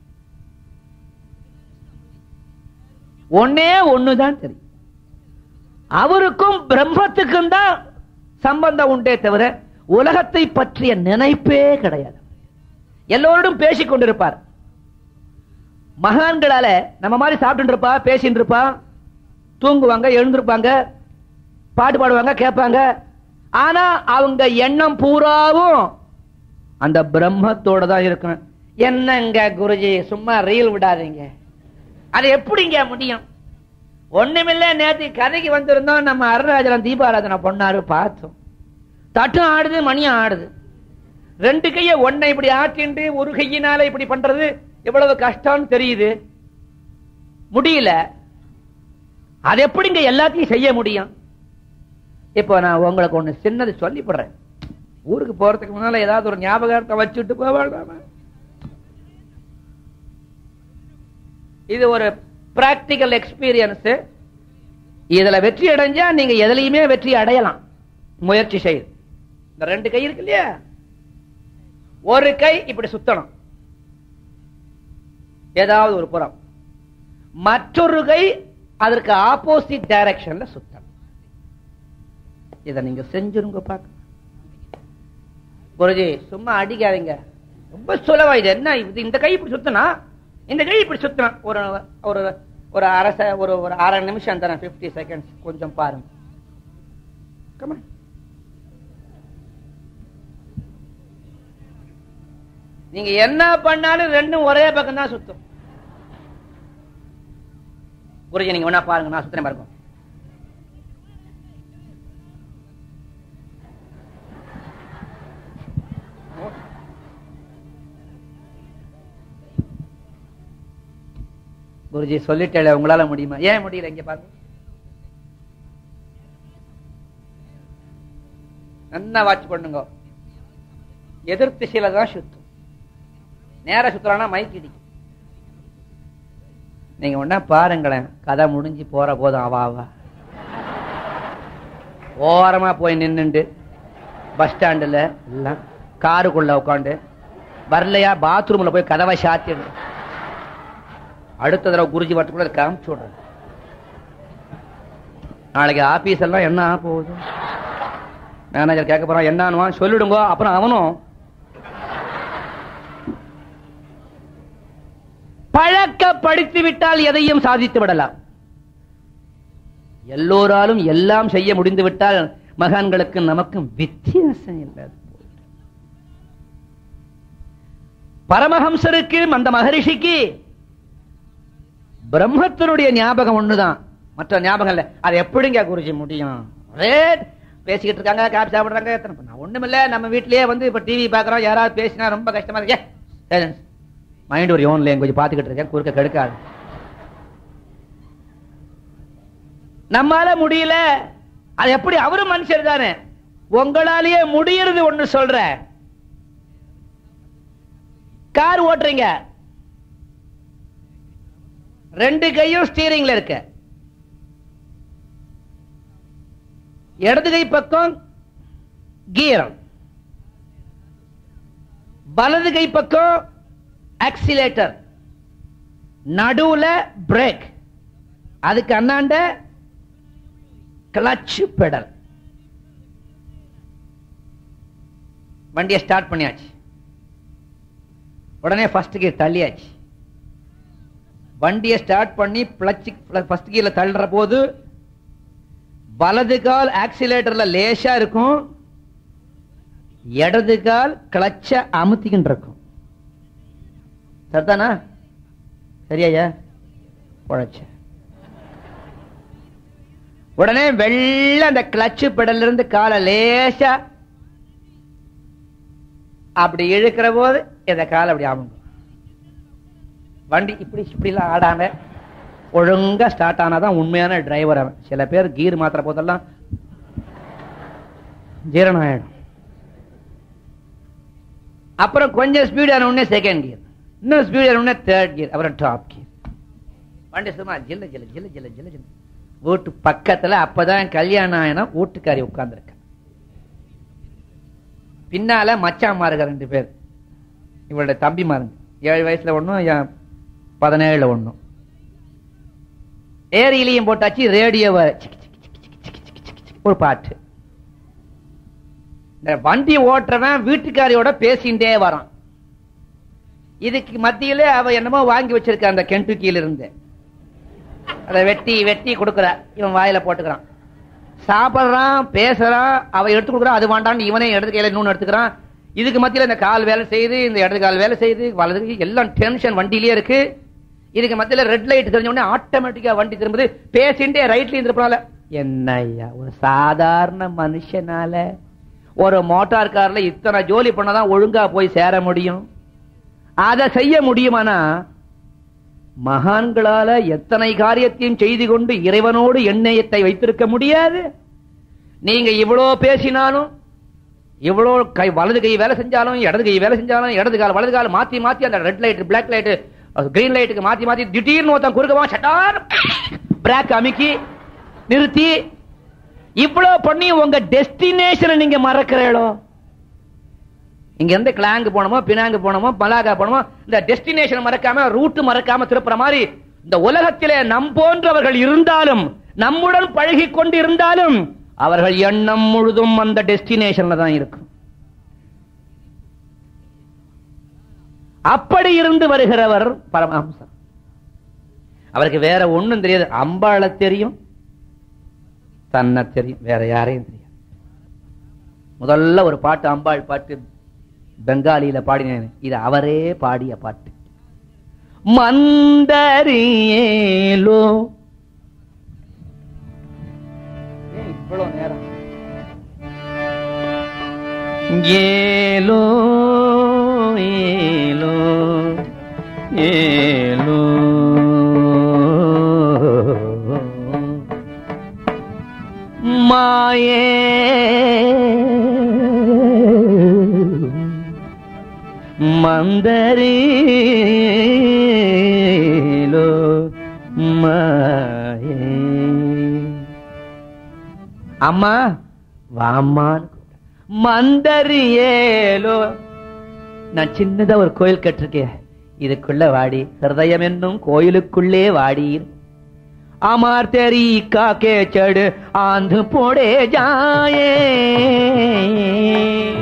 ஒன்னே ஒண்ணுதான் தெரியும் அவருக்கும் பிரம்மத்துக்கும் தான் சம்பந்தம் உண்டே தவிர உலகத்தை பற்றிய நினைப்பே கிடையாது எல்லோரோடும் பேசிக் கொண்டிருப்பார் மகான்களால நம்ம மாதிரி சாப்பிட்டு இருப்பா பேசிட்டு இருப்பா தூங்குவாங்க எழுந்திருப்பாங்க பாட்டு பாடுவாங்க கேட்பாங்க ஆனா அவங்க எண்ணம் பூராவும் அந்த பிரம்மத்தோட தான் இருக்கும் என்னங்க குருஜி சும்மா ரீல் விடாதீங்க அது எப்படிங்க முடியும் ஒண்ணுமில்ல நேத்து கதைக்கு வந்திருந்தோம் நம்ம அருணராஜனம் தீபாராதனை பொண்ணாரு பார்த்தோம் தட்டும் ஆடுது மணியும் ஆடுது ரெண்டு கைய ஒன்னை இப்படி ஆட்டிண்டு ஒரு கையினால இப்படி பண்றது எவ்வளவு கஷ்டம்னு தெரியுது முடியல அது எப்படிங்க எல்லாத்தையும் செய்ய முடியும் இப்போ நான் உங்களுக்கு ஒண்ணு சின்னது சொல்லிப்படுறேன் ஊருக்கு போறதுக்கு முன்னால ஏதாவது ஒரு ஞாபகத்தை வச்சுட்டு போக வேண்டாமா இது ஒரு பிராக்டிக்கல் எக்ஸ்பீரியன்ஸ் இதுல வெற்றி அடைஞ்சா நீங்க எதுலயுமே வெற்றி அடையலாம் முயற்சி செய்து இந்த ரெண்டு கை இருக்கு இல்லையா ஒரு கை இப்படி சுத்தணும் ஏதாவது ஒரு புறம் மற்றொரு கை அதற்கு ஆப்போசிட் டைரக்ஷன்ல சுத்தணும் இத நீங்க செஞ்சிருங்க பாக்க குருஜி சும்மா அடிக்காதீங்க ரொம்ப சுலபம் இது என்ன இது இந்த கை இப்படி சுத்தினா இந்த கை இப்படி சுத்தினா ஒரு ஒரு ஒரு அரை செ- ஒரு ஒரு அரை நிமிஷம் தரேன் 50 செகண்ட்ஸ் கொஞ்சம் பாருங்க Come on. நீங்க என்ன பண்ணாலும் ரெண்டும் ஒரே பக்கம் தான் சுத்தும் குருஜி நீங்க வேணா பாருங்க நான் சுத்தினேன் பாருங்க குருஜி சொல்லிட்டேல உங்களால முடியுமா ஏன் முடியல இங்க பாருங்க நல்லா வாட்ச் பண்ணுங்க எதிர் திசையில தான் சுத்தும் நேர சுத்தலாம்னா மைக் இடிக்கும் நீங்க ஒன்னா பாருங்களேன் கதை முடிஞ்சு போற போதும் அவா அவா ஓரமா போய் நின்னுண்டு பஸ் ஸ்டாண்டுல எல்லாம் காருக்குள்ள உட்காந்து வரலையா பாத்ரூம்ல போய் கதவை சாத்திடு அடுத்த தடவை குருஜி வரத்துக்குள்ள காமிச்சு விடுறேன் நாளைக்கு ஆபீஸ் எல்லாம் என்ன ஆக போகுது மேனேஜர் கேட்க போறான் என்னன்னு சொல்லிடுங்க அப்புறம் அவனும் பழக்கப்படுத்தி விட்டால் எதையும் சாதித்து விடலாம் எல்லோராலும் எல்லாம் செய்ய முடிந்து விட்டால் மகான்களுக்கு நமக்கும் வித்தியாசம் இல்லை பரமஹம்சருக்கு அந்த மகரிஷிக்கு பிரம்மத்தினுடைய ஞாபகம் ஒண்ணுதான் மற்ற ஞாபகம் இல்ல அது எப்படிங்க குருஜி முடியும் ஒரே பேசிக்கிட்டு இருக்காங்க காப்பி சாப்பிடுறாங்க எத்தனை நான் ஒண்ணுமில்ல நம்ம வீட்லயே வந்து இப்ப டிவி பாக்குறோம் யாராவது பேசினா ரொம்ப கஷ்டமா இருக்கு மைண்ட் ஒரு ஓன் லாங்குவேஜ் பாத்துக்கிட்டு இருக்கேன் குறுக்க கெடுக்காது நம்மால முடியல அது எப்படி அவரும் மனுஷர் தானே உங்களாலேயே முடியறது ஒண்ணு சொல்ற கார் ஓட்டுறீங்க ரெண்டு கையும் ஸ்டீரிங்ல இருக்க இடது கை பக்கம் கியர் வலது கை பக்கம் ஆக்சிலேட்டர் நடுவுல பிரேக் அதுக்கு அண்ணாண்ட கிளச் பெடல் வண்டியை ஸ்டார்ட் பண்ணியாச்சு உடனே ஃபர்ஸ்ட் கியர் தள்ளியாச்சு வண்டியை ஸ்டார்ட் பண்ணி பிளச்சு ஃபர்ஸ்ட் கியர்ல தள்ளுற போது வலது கால் ஆக்சிலேட்டர்ல லேசா இருக்கும் இடது கால் கிளச்ச அமுத்திக்கிட்டு இருக்கும் சரிதானா சரியா உழைச்ச உடனே வெள்ள அந்த கிளச்சு பெடல்ல இருந்து காலை லேசா அப்படி இழுக்கிற போது இந்த காலை அப்படி ஆகும் வண்டி இப்படி இப்படி எல்லாம் ஆடாம ஒழுங்கா ஸ்டார்ட் ஆனாதான் உண்மையான டிரைவர் அவன் சில பேர் கீர் மாத்திர போதெல்லாம் ஜீரணம் ஆயிடும் அப்புறம் கொஞ்சம் ஸ்பீட் ஆன உடனே செகண்ட் கியர் இன்னும் ஸ்பீட் ஆன உடனே தேர்ட் கியர் அப்புறம் டாப் கியர் வண்டி சும்மா ஜில்ல ஜில்ல ஜில்ல ஜில்ல ஜில்ல ஜில்ல வீட்டு பக்கத்துல அப்பதான் கல்யாணம் ஆயினா வீட்டுக்காரி உட்கார்ந்துருக்க பின்னால மச்சாமாருங்க ரெண்டு பேர் இவளுடைய தம்பி மாருங்க ஏழு வயசுல ஒண்ணும் பதினேழுல ஒண்ணும் ஏரியிலையும் போட்டாச்சு ரேடியோவை ஒரு பாட்டு இந்த வண்டி ஓட்டுறவன் வீட்டுக்காரியோட பேசிண்டே வரான் இதுக்கு மத்தியில அவ என்னமோ வாங்கி வச்சிருக்க அந்த கென்டுக்கியில இருந்து அதை வெட்டி வெட்டி கொடுக்கறா இவன் வாயில போட்டுக்கிறான் சாப்பிடுறான் பேசுறான் அவ எடுத்து கொடுக்குறான் அது வேண்டான்னு இவனே இடது கையில இன்னொன்னு எடுத்துக்கிறான் இதுக்கு மத்தியில இந்த கால் வேலை செய்யுது இந்த இடது கால் வேலை செய்யுது வலது எல்லாம் டென்ஷன் வண்டியிலே இருக்கு இதுக்கு மத்தியில ரெட் லைட் தெரிஞ்ச உடனே ஆட்டோமேட்டிக்கா வண்டி திரும்புது பேசிண்டே ரைட்லயும் திருப்பினால என்ன ஐயா ஒரு சாதாரண மனுஷனால ஒரு மோட்டார் கார்ல இத்தனை ஜோலி பண்ணதான் ஒழுங்கா போய் சேர முடியும் அதை செய்ய முடியுமானா மகான்களால எத்தனை காரியத்தையும் செய்து கொண்டு இறைவனோடு எண்ணெயத்தை வைத்திருக்க முடியாது நீங்க இவ்வளோ பேசினாலும் இவ்வளோ கை வலது கை வேலை செஞ்சாலும் இடது கை வேலை செஞ்சாலும் இடது கால் வலது கால் மாத்தி மாத்தி அந்த red light black light green லைட்டுக்கு மாத்தி மாத்தி திடீர்னு ஒருத்தன் குறுக்கவா சட்டார் பிராக் அமுக்கி நிறுத்தி இவ்வளவு பண்ணி உங்க டெஸ்டினேஷனை நீங்க மறக்கிறீங்களோ இங்க இருந்து கிளாங்கு போனோமோ பினாங்கு போனோமோ மலாகா போனோமோ இந்த டெஸ்டினேஷன் மறக்காம ரூட் மறக்காம திருப்புற மாதிரி இந்த உலகத்திலே நம் போன்றவர்கள் இருந்தாலும் நம்முடன் பழகி கொண்டு இருந்தாலும் அவர்கள் எண்ணம் முழுதும் அந்த டெஸ்டினேஷன்ல தான் இருக்கும் அப்படி இருந்து வருகிறவர் பரமஹம்சர் அவருக்கு வேற ஒண்ணும் தெரியாது அம்பாள தெரியும் தன்னை தெரியும் வேற யாரையும் தெரியாது முதல்ல ஒரு பாட்டு அம்பாள் பாட்டு பெங்காலியில பாடினேன் இது அவரே பாடிய பாட்டு மந்தரியேலோ இவ்வளவு நேரம் ஏலோ ஏலோ ஏலோ மாயே மந்தரீலோ மாயே அம்மா வாம்மான்னு மந்தரியேலோ நான் சின்னதா ஒரு கோயில் கட்டிருக்கேன் இதுக்குள்ள வாடி ஹிருதயம் என்னும் கோயிலுக்குள்ளே வாடி அமார் தெரி காக்கே சடு ஆந்து போடே ஜாயே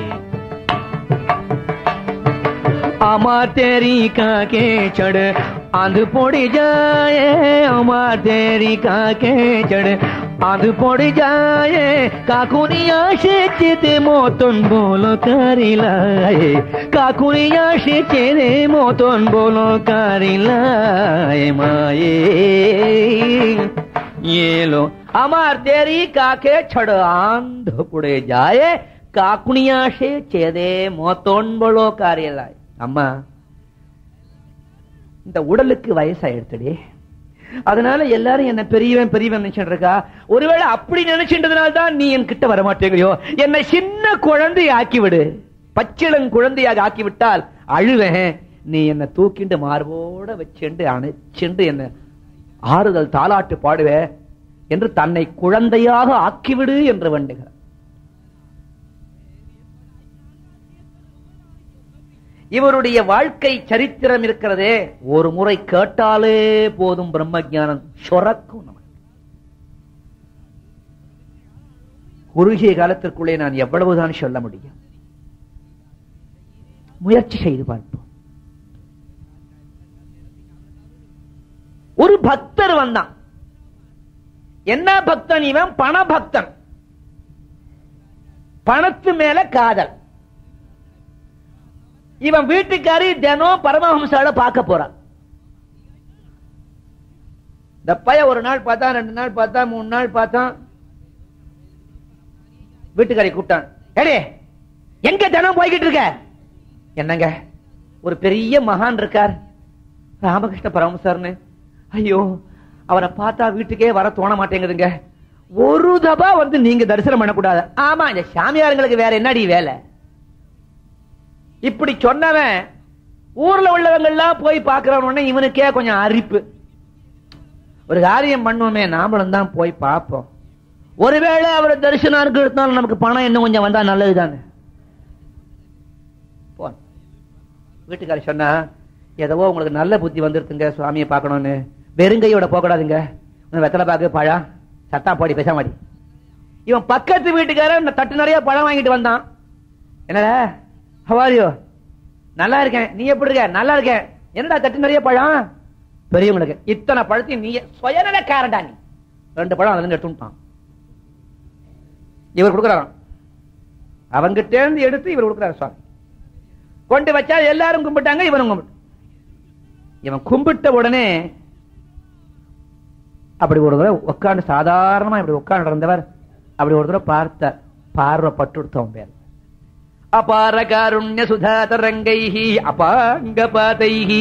अमा तेरी का के चढ़ आंध पड़ जाए हमार तेरी काके चढ़ आंध पड़ जाए काकुनिया से चेते मोतन बोलो करिलाए काकुनिया से चेते मोतन बोलो करिलाए माए ये लो আমার দেরি কাকে ছড় আন্ধ পড়ে যায় কাকুনিয়া সে চেদে মতন বড় কারেলায় அம்மா இந்த உடலுக்கு வயசாயிடுத்துடி அதனால எல்லாரும் என்ன பெரியவன் பெரியவன் நினைச்சிட்டு இருக்கா ஒருவேளை அப்படி நினைச்சின்றதுனால தான் நீ என் கிட்ட வர மாட்டேங்கிறியோ என்னை சின்ன குழந்தை ஆக்கி விடு பச்சிளம் குழந்தையாக ஆக்கி விட்டால் அழுவேன் நீ என்ன தூக்கிண்டு மார்போட வச்சுண்டு அணைச்சுண்டு என்ன ஆறுதல் தாலாட்டு பாடுவே என்று தன்னை குழந்தையாக ஆக்கிவிடு என்று வேண்டுகிறார் இவருடைய வாழ்க்கை சரித்திரம் இருக்கிறதே ஒரு முறை கேட்டாலே போதும் பிரம்ம ஞானம் சொரக்கும் நமக்கு குறுகிய காலத்திற்குள்ளே நான் எவ்வளவுதான் சொல்ல முடியும் முயற்சி செய்து பார்ப்போம் ஒரு பக்தர் வந்தான் என்ன பக்தன் இவன் பண பக்தன் பணத்து மேல காதல் இவன் வீட்டுக்காரி தினம் பரமஹம்சால பார்க்க போறான் இந்த பைய ஒரு நாள் பார்த்தா ரெண்டு நாள் பார்த்தா மூணு நாள் பார்த்தான் வீட்டுக்காரி கூப்பிட்டான் ஏடே எங்க தினம் போய்கிட்டு இருக்க என்னங்க ஒரு பெரிய மகான் இருக்கார் ராமகிருஷ்ண பரமசார்னு ஐயோ அவரை பார்த்தா வீட்டுக்கே வர தோண மாட்டேங்குதுங்க ஒரு தபா வந்து நீங்க தரிசனம் பண்ணக்கூடாது ஆமா இந்த சாமியாருங்களுக்கு வேற என்னடி வேலை இப்படி சொன்னவன் ஊர்ல உள்ளவங்க எல்லாம் போய் பாக்குறவன இவனுக்கே கொஞ்சம் அரிப்பு ஒரு காரியம் பண்ணுவோமே நாமளும் தான் போய் பார்ப்போம் ஒருவேளை அவர் தரிசனம் இருக்கிறதுனால நமக்கு பணம் இன்னும் கொஞ்சம் வந்தா நல்லது தானே வீட்டுக்காரி சொன்னா ஏதோ உங்களுக்கு நல்ல புத்தி வந்துருக்குங்க சுவாமியை பார்க்கணும்னு வெறுங்கையோட போகக்கூடாதுங்க வெத்தலை பாக்கு பழம் சத்தா போடி பேச மாடி இவன் பக்கத்து வீட்டுக்காரன் தட்டு நிறைய பழம் வாங்கிட்டு வந்தான் என்னடா ஹவாரியோ நல்லா இருக்கேன் நீ எப்படி இருக்க நல்லா இருக்கேன் என்னடா தட்டு நிறைய பழம் பெரியவங்களுக்கு இத்தனை பழத்தையும் நீ சுயநலக்காரடா நீ ரெண்டு பழம் அதுல இருந்து எடுத்துட்டான் இவர் கொடுக்குறாராம் அவங்கிட்ட இருந்து எடுத்து இவர் கொடுக்குறாரு சுவாமி கொண்டு வச்சா எல்லாரும் கும்பிட்டாங்க இவனும் கும்பிட்டு இவன் கும்பிட்ட உடனே அப்படி ஒரு தடவை உட்காந்து சாதாரணமா இப்படி உட்காந்து இருந்தவர் அப்படி ஒரு தடவை பார்த்தார் பார்வை பட்டுடுத்தவன் பேர் அபார காருண்ய சுதா தரங்கைஹி அபாங்க பாதைஹி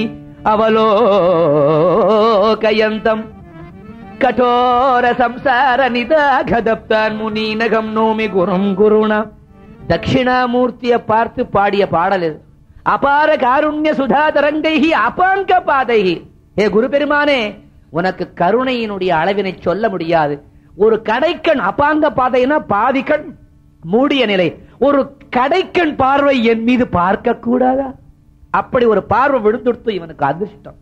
அவலோகயந்தம் கட்டோர சம்சார நிதாகதப்தான் முனீனகம் நோமி குரும் குருணா தட்சிணாமூர்த்திய பார்த்து பாடிய பாடல் இது அபார காருண்ய சுதா தரங்கைஹி அபாங்க பாதைஹி ஏ குரு பெருமானே உனக்கு கருணையினுடைய அளவினை சொல்ல முடியாது ஒரு கடைக்கண் அபாங்க பாதைனா பாதிக்கண் மூடிய நிலை ஒரு கடைக்கண் பார்வை என் மீது பார்க்க கூடாதா அப்படி ஒரு பார்வை விழுந்துடுத்து இவனுக்கு அதிர்ஷ்டம்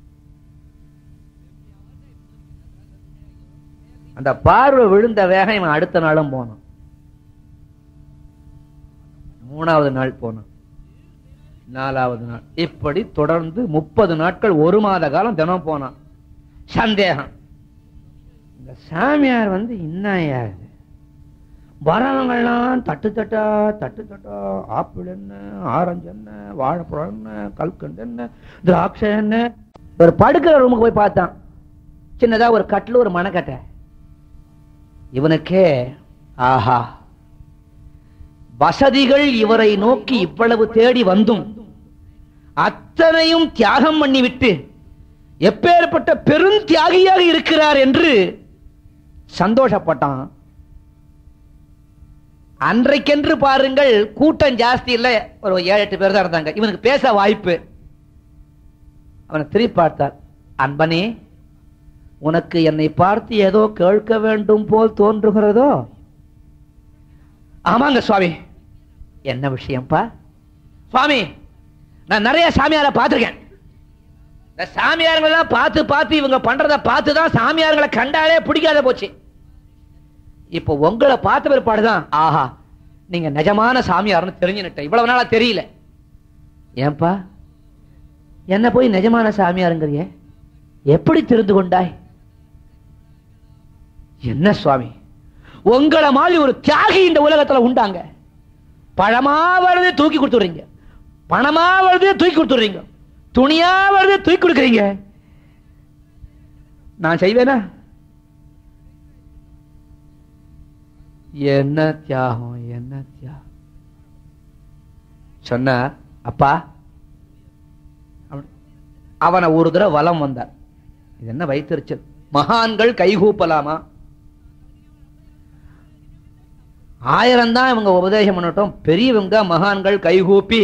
அந்த பார்வை விழுந்த வேகம் இவன் அடுத்த நாளும் போனான் மூணாவது நாள் போனான் நாலாவது நாள் இப்படி தொடர்ந்து முப்பது நாட்கள் ஒரு மாத காலம் தினம் போனான் சந்தேகம் இந்த சாமியார் வந்து என்னையா இது வரவங்கெல்லாம் தட்டு தட்டா தட்டு தட்டா ஆப்பிள் என்ன ஆரஞ்சு என்ன வாழைப்பழம் என்ன கல்கண்டு என்ன திராட்சை என்ன ஒரு படுக்கிற ரூமுக்கு போய் பார்த்தான் சின்னதா ஒரு கட்டில் ஒரு மணக்கட்டை இவனுக்கே ஆஹா வசதிகள் இவரை நோக்கி இவ்வளவு தேடி வந்தும் அத்தனையும் தியாகம் பண்ணிவிட்டு எப்பேற்பட்ட பெரும் தியாகியாக இருக்கிறார் என்று சந்தோஷப்பட்டான் அன்றைக்கென்று பாருங்கள் கூட்டம் ஜாஸ்தி இல்ல ஒரு ஏழு எட்டு பேர் தான் இருந்தாங்க இவனுக்கு பேச வாய்ப்பு அவனை திருப்பி பார்த்தார் அன்பனே உனக்கு என்னை பார்த்து ஏதோ கேட்க வேண்டும் போல் தோன்றுகிறதோ ஆமாங்க சுவாமி என்ன விஷயம்ப்பா சுவாமி நான் நிறைய சாமியார பார்த்திருக்கேன் இந்த சாமியாருங்களெல்லாம் பார்த்து பார்த்து இவங்க பண்றத பார்த்து தான் சாமியாருங்களை கண்டாலே பிடிக்காத போச்சு இப்போ உங்களை பார்த்த பிற்பாடுதான் ஆஹா நீங்க நிஜமான சாமியார்னு தெரிஞ்சுன்னுட்டேன் இவ்வளவு நாளா தெரியல ஏன்பா என்ன போய் நிஜமான சாமியாருங்கிறிய எப்படி தெரிந்து கொண்டாய் என்ன சுவாமி உங்கள மாதிரி ஒரு தியாகி இந்த உலகத்துல உண்டாங்க பழமா வருது தூக்கி கொடுத்துடுறீங்க பணமா வருது தூக்கி கொடுத்துடுறீங்க துணியா வருது தூக்கி கொடுக்குறீங்க நான் செய்வேனா என்ன தியாகம் என்ன தியாகம் சொன்னார் அப்பா அவன்- அவனை ஒரு தடவை வலம் வந்தார் இது என்ன வைத்திருச்சல் மகான்கள் கைகூப்பலாமா ஆயிரம் தான் இவங்க உபதேசம் பண்ணட்டும் பெரியவங்க மகான்கள் கைகூப்பி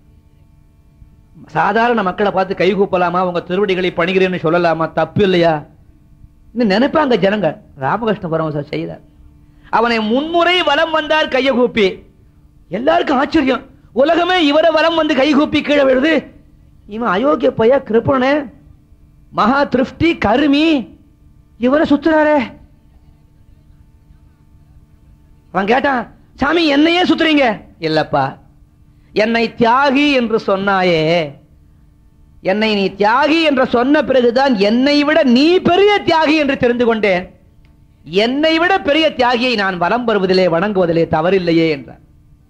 சாதாரண மக்களை பார்த்து கைகூப்பலாமா உங்க திருவடிகளை பணிகிறேன்னு சொல்லலாமா தப்பு இல்லையா இன்னும் நினைப்பாங்க ஜனங்க ராமகிருஷ்ண பரமசர் செய்தார் அவனை முன்முறை வலம் வந்தார் கையை கூப்பி எல்லாருக்கும் ஆச்சரியம் உலகமே இவரை வலம் வந்து கை கூப்பி கீழே விழுது இவன் அயோக்கிய பைய கிருப்பணனே மகா திருப்தி கருமி இவரை சுத்துறாரே அவன் கேட்டான் சாமி என்னையே சுத்துறீங்க இல்லப்பா என்னை தியாகி என்று சொன்னாயே என்னை நீ தியாகி என்று சொன்ன பிறகுதான் என்னை விட நீ பெரிய தியாகி என்று தெரிந்து கொண்டேன் என்னை விட பெரிய தியாகியை நான் வலம் வருவதிலே வணங்குவதிலே தவறில்லையே என்றார்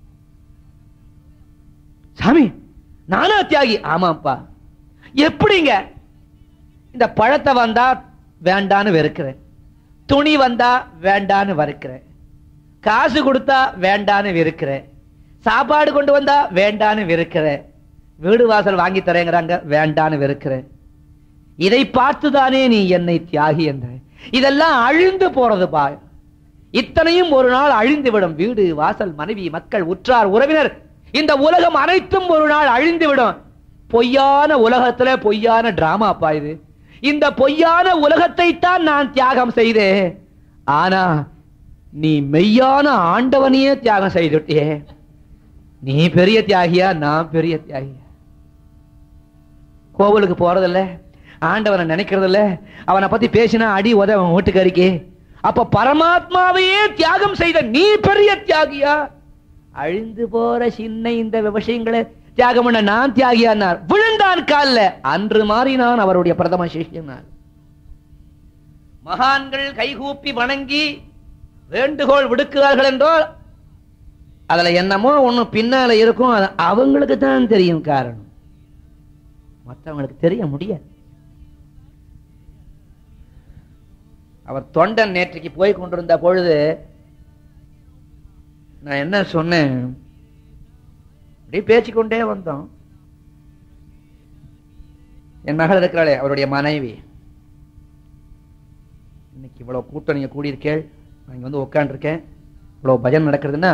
சாமி நானா தியாகி ஆமாப்பா எப்படிங்க இந்த பழத்தை வந்தா வேண்டான்னு வெறுக்கிறேன் துணி வந்தா வேண்டான்னு வெறுக்கிறேன் காசு கொடுத்தா வேண்டான்னு வெறுக்கிறேன் சாப்பாடு கொண்டு வந்தா வேண்டான்னு வெறுக்கிறேன் வீடு வாசல் வாங்கி தரேங்கிறாங்க வேண்டான்னு வெறுக்கிறேன் இதை பார்த்துதானே நீ என்னை தியாகி என்ற இதெல்லாம் அழிந்து போறது பா இத்தனையும் ஒரு நாள் அழிந்து விடும் வீடு வாசல் மனைவி மக்கள் உற்றார் உறவினர் இந்த உலகம் அனைத்தும் ஒரு நாள் அழிந்து விடும் பொய்யான உலகத்துல பொய்யான டிராமா பா இது இந்த பொய்யான உலகத்தை தான் நான் தியாகம் செய்தேன் ஆனா நீ மெய்யான ஆண்டவனையே தியாகம் செய்துட்டியே நீ பெரிய தியாகியா நான் பெரிய தியாகியா கோவிலுக்கு போறதில்ல ஆண்டவனை நினைக்கிறதில்ல அவனை பத்தி பேசினா அடி உத அவன் வீட்டுக்காரிக்கு அப்ப பரமாத்மாவையே தியாகம் செய்த நீ பெரிய தியாகியா அழிந்து போற சின்ன இந்த விஷயங்களை தியாகம் பண்ண நான் தியாகியானார் விழுந்தான் கால்ல அன்று மாறினான் அவருடைய பிரதம சிஷ்யனார் மகான்கள் கைகூப்பி வணங்கி வேண்டுகோள் விடுக்கிறார்கள் என்றால் அதுல என்னமோ ஒண்ணு பின்னால இருக்கும் அது அவங்களுக்கு தான் தெரியும் காரணம் மற்றவங்களுக்கு தெரிய முடியாது அவர் தொண்டன் நேற்றைக்கு போய் கொண்டிருந்த பொழுது நான் என்ன சொன்னேன் அப்படியே பேசிக்கொண்டே வந்தோம் என் மகள் இருக்கிறாளே அவருடைய மனைவி இன்னைக்கு இவ்வளவு கூட்டம் நீங்க கூடியிருக்கேள் நான் இங்க வந்து உட்காந்துருக்கேன் இவ்வளவு பஜன் நடக்கிறதுன்னா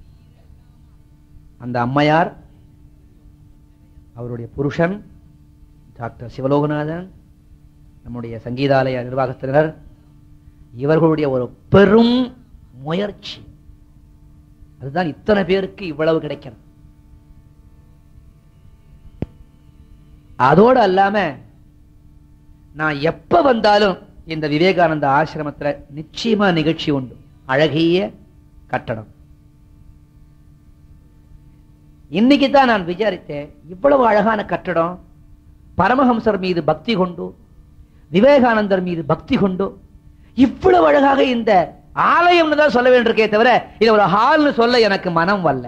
அந்த அம்மையார் அவருடைய புருஷன் டாக்டர் சிவலோகநாதன் நம்முடைய சங்கீதாலய நிர்வாகத்தினர் இவர்களுடைய ஒரு பெரும் முயற்சி அதுதான் இத்தனை பேருக்கு இவ்வளவு கிடைக்கிறது அதோடு அல்லாம நான் எப்ப வந்தாலும் இந்த விவேகானந்த ஆசிரமத்துல நிச்சயமா நிகழ்ச்சி உண்டு அழகிய கட்டடம் இன்னைக்கு தான் நான் விசாரித்தேன் இவ்வளவு அழகான கட்டடம் பரமஹம்சர் மீது பக்தி கொண்டு விவேகானந்தர் மீது பக்தி கொண்டு இவ்வளவு அழகாக இந்த ஆலயம்னு தான் சொல்ல வேண்டியிருக்கே தவிர இது ஒரு ஹால்னு சொல்ல எனக்கு மனம் வரல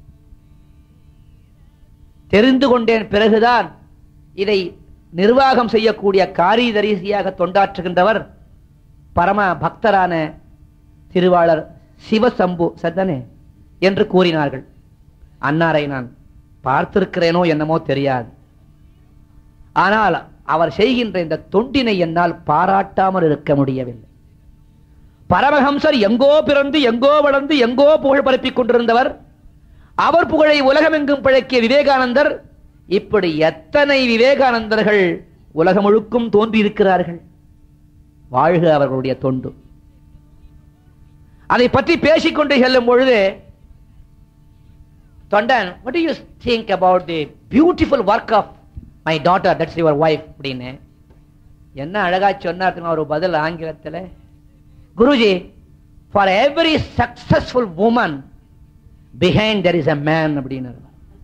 தெரிந்து கொண்டேன் பிறகுதான் இதை நிர்வாகம் செய்யக்கூடிய காரியதரிசியாக தொண்டாற்றுகின்றவர் பரம பக்தரான திருவாளர் சிவசம்பு சத்தனே என்று கூறினார்கள் அன்னாரை நான் பார்த்திருக்கிறேனோ என்னமோ தெரியாது ஆனால் அவர் செய்கின்ற இந்த தொண்டினை என்னால் பாராட்டாமல் இருக்க முடியவில்லை பரமஹம்சர் எங்கோ பிறந்து எங்கோ வளர்ந்து எங்கோ புகழ் பரப்பிக் கொண்டிருந்தவர் அவர் புகழை உலகமெங்கும் பிழைக்கிய விவேகானந்தர் இப்படி எத்தனை விவேகானந்தர்கள் உலகம் முழுக்கும் தோன்றியிருக்கிறார்கள் வாழ்க அவர்களுடைய தொண்டு அதை பற்றி பேசிக்கொண்டு செல்லும் பொழுது தொண்டன் what do you think about the beautiful work of my daughter that's your wife அப்படின்னு என்ன அழகா சொன்னார் தெரியுமா ஒரு பதில் ஆங்கிலத்துல guruji for every successful woman behind there is a man அப்படின்னு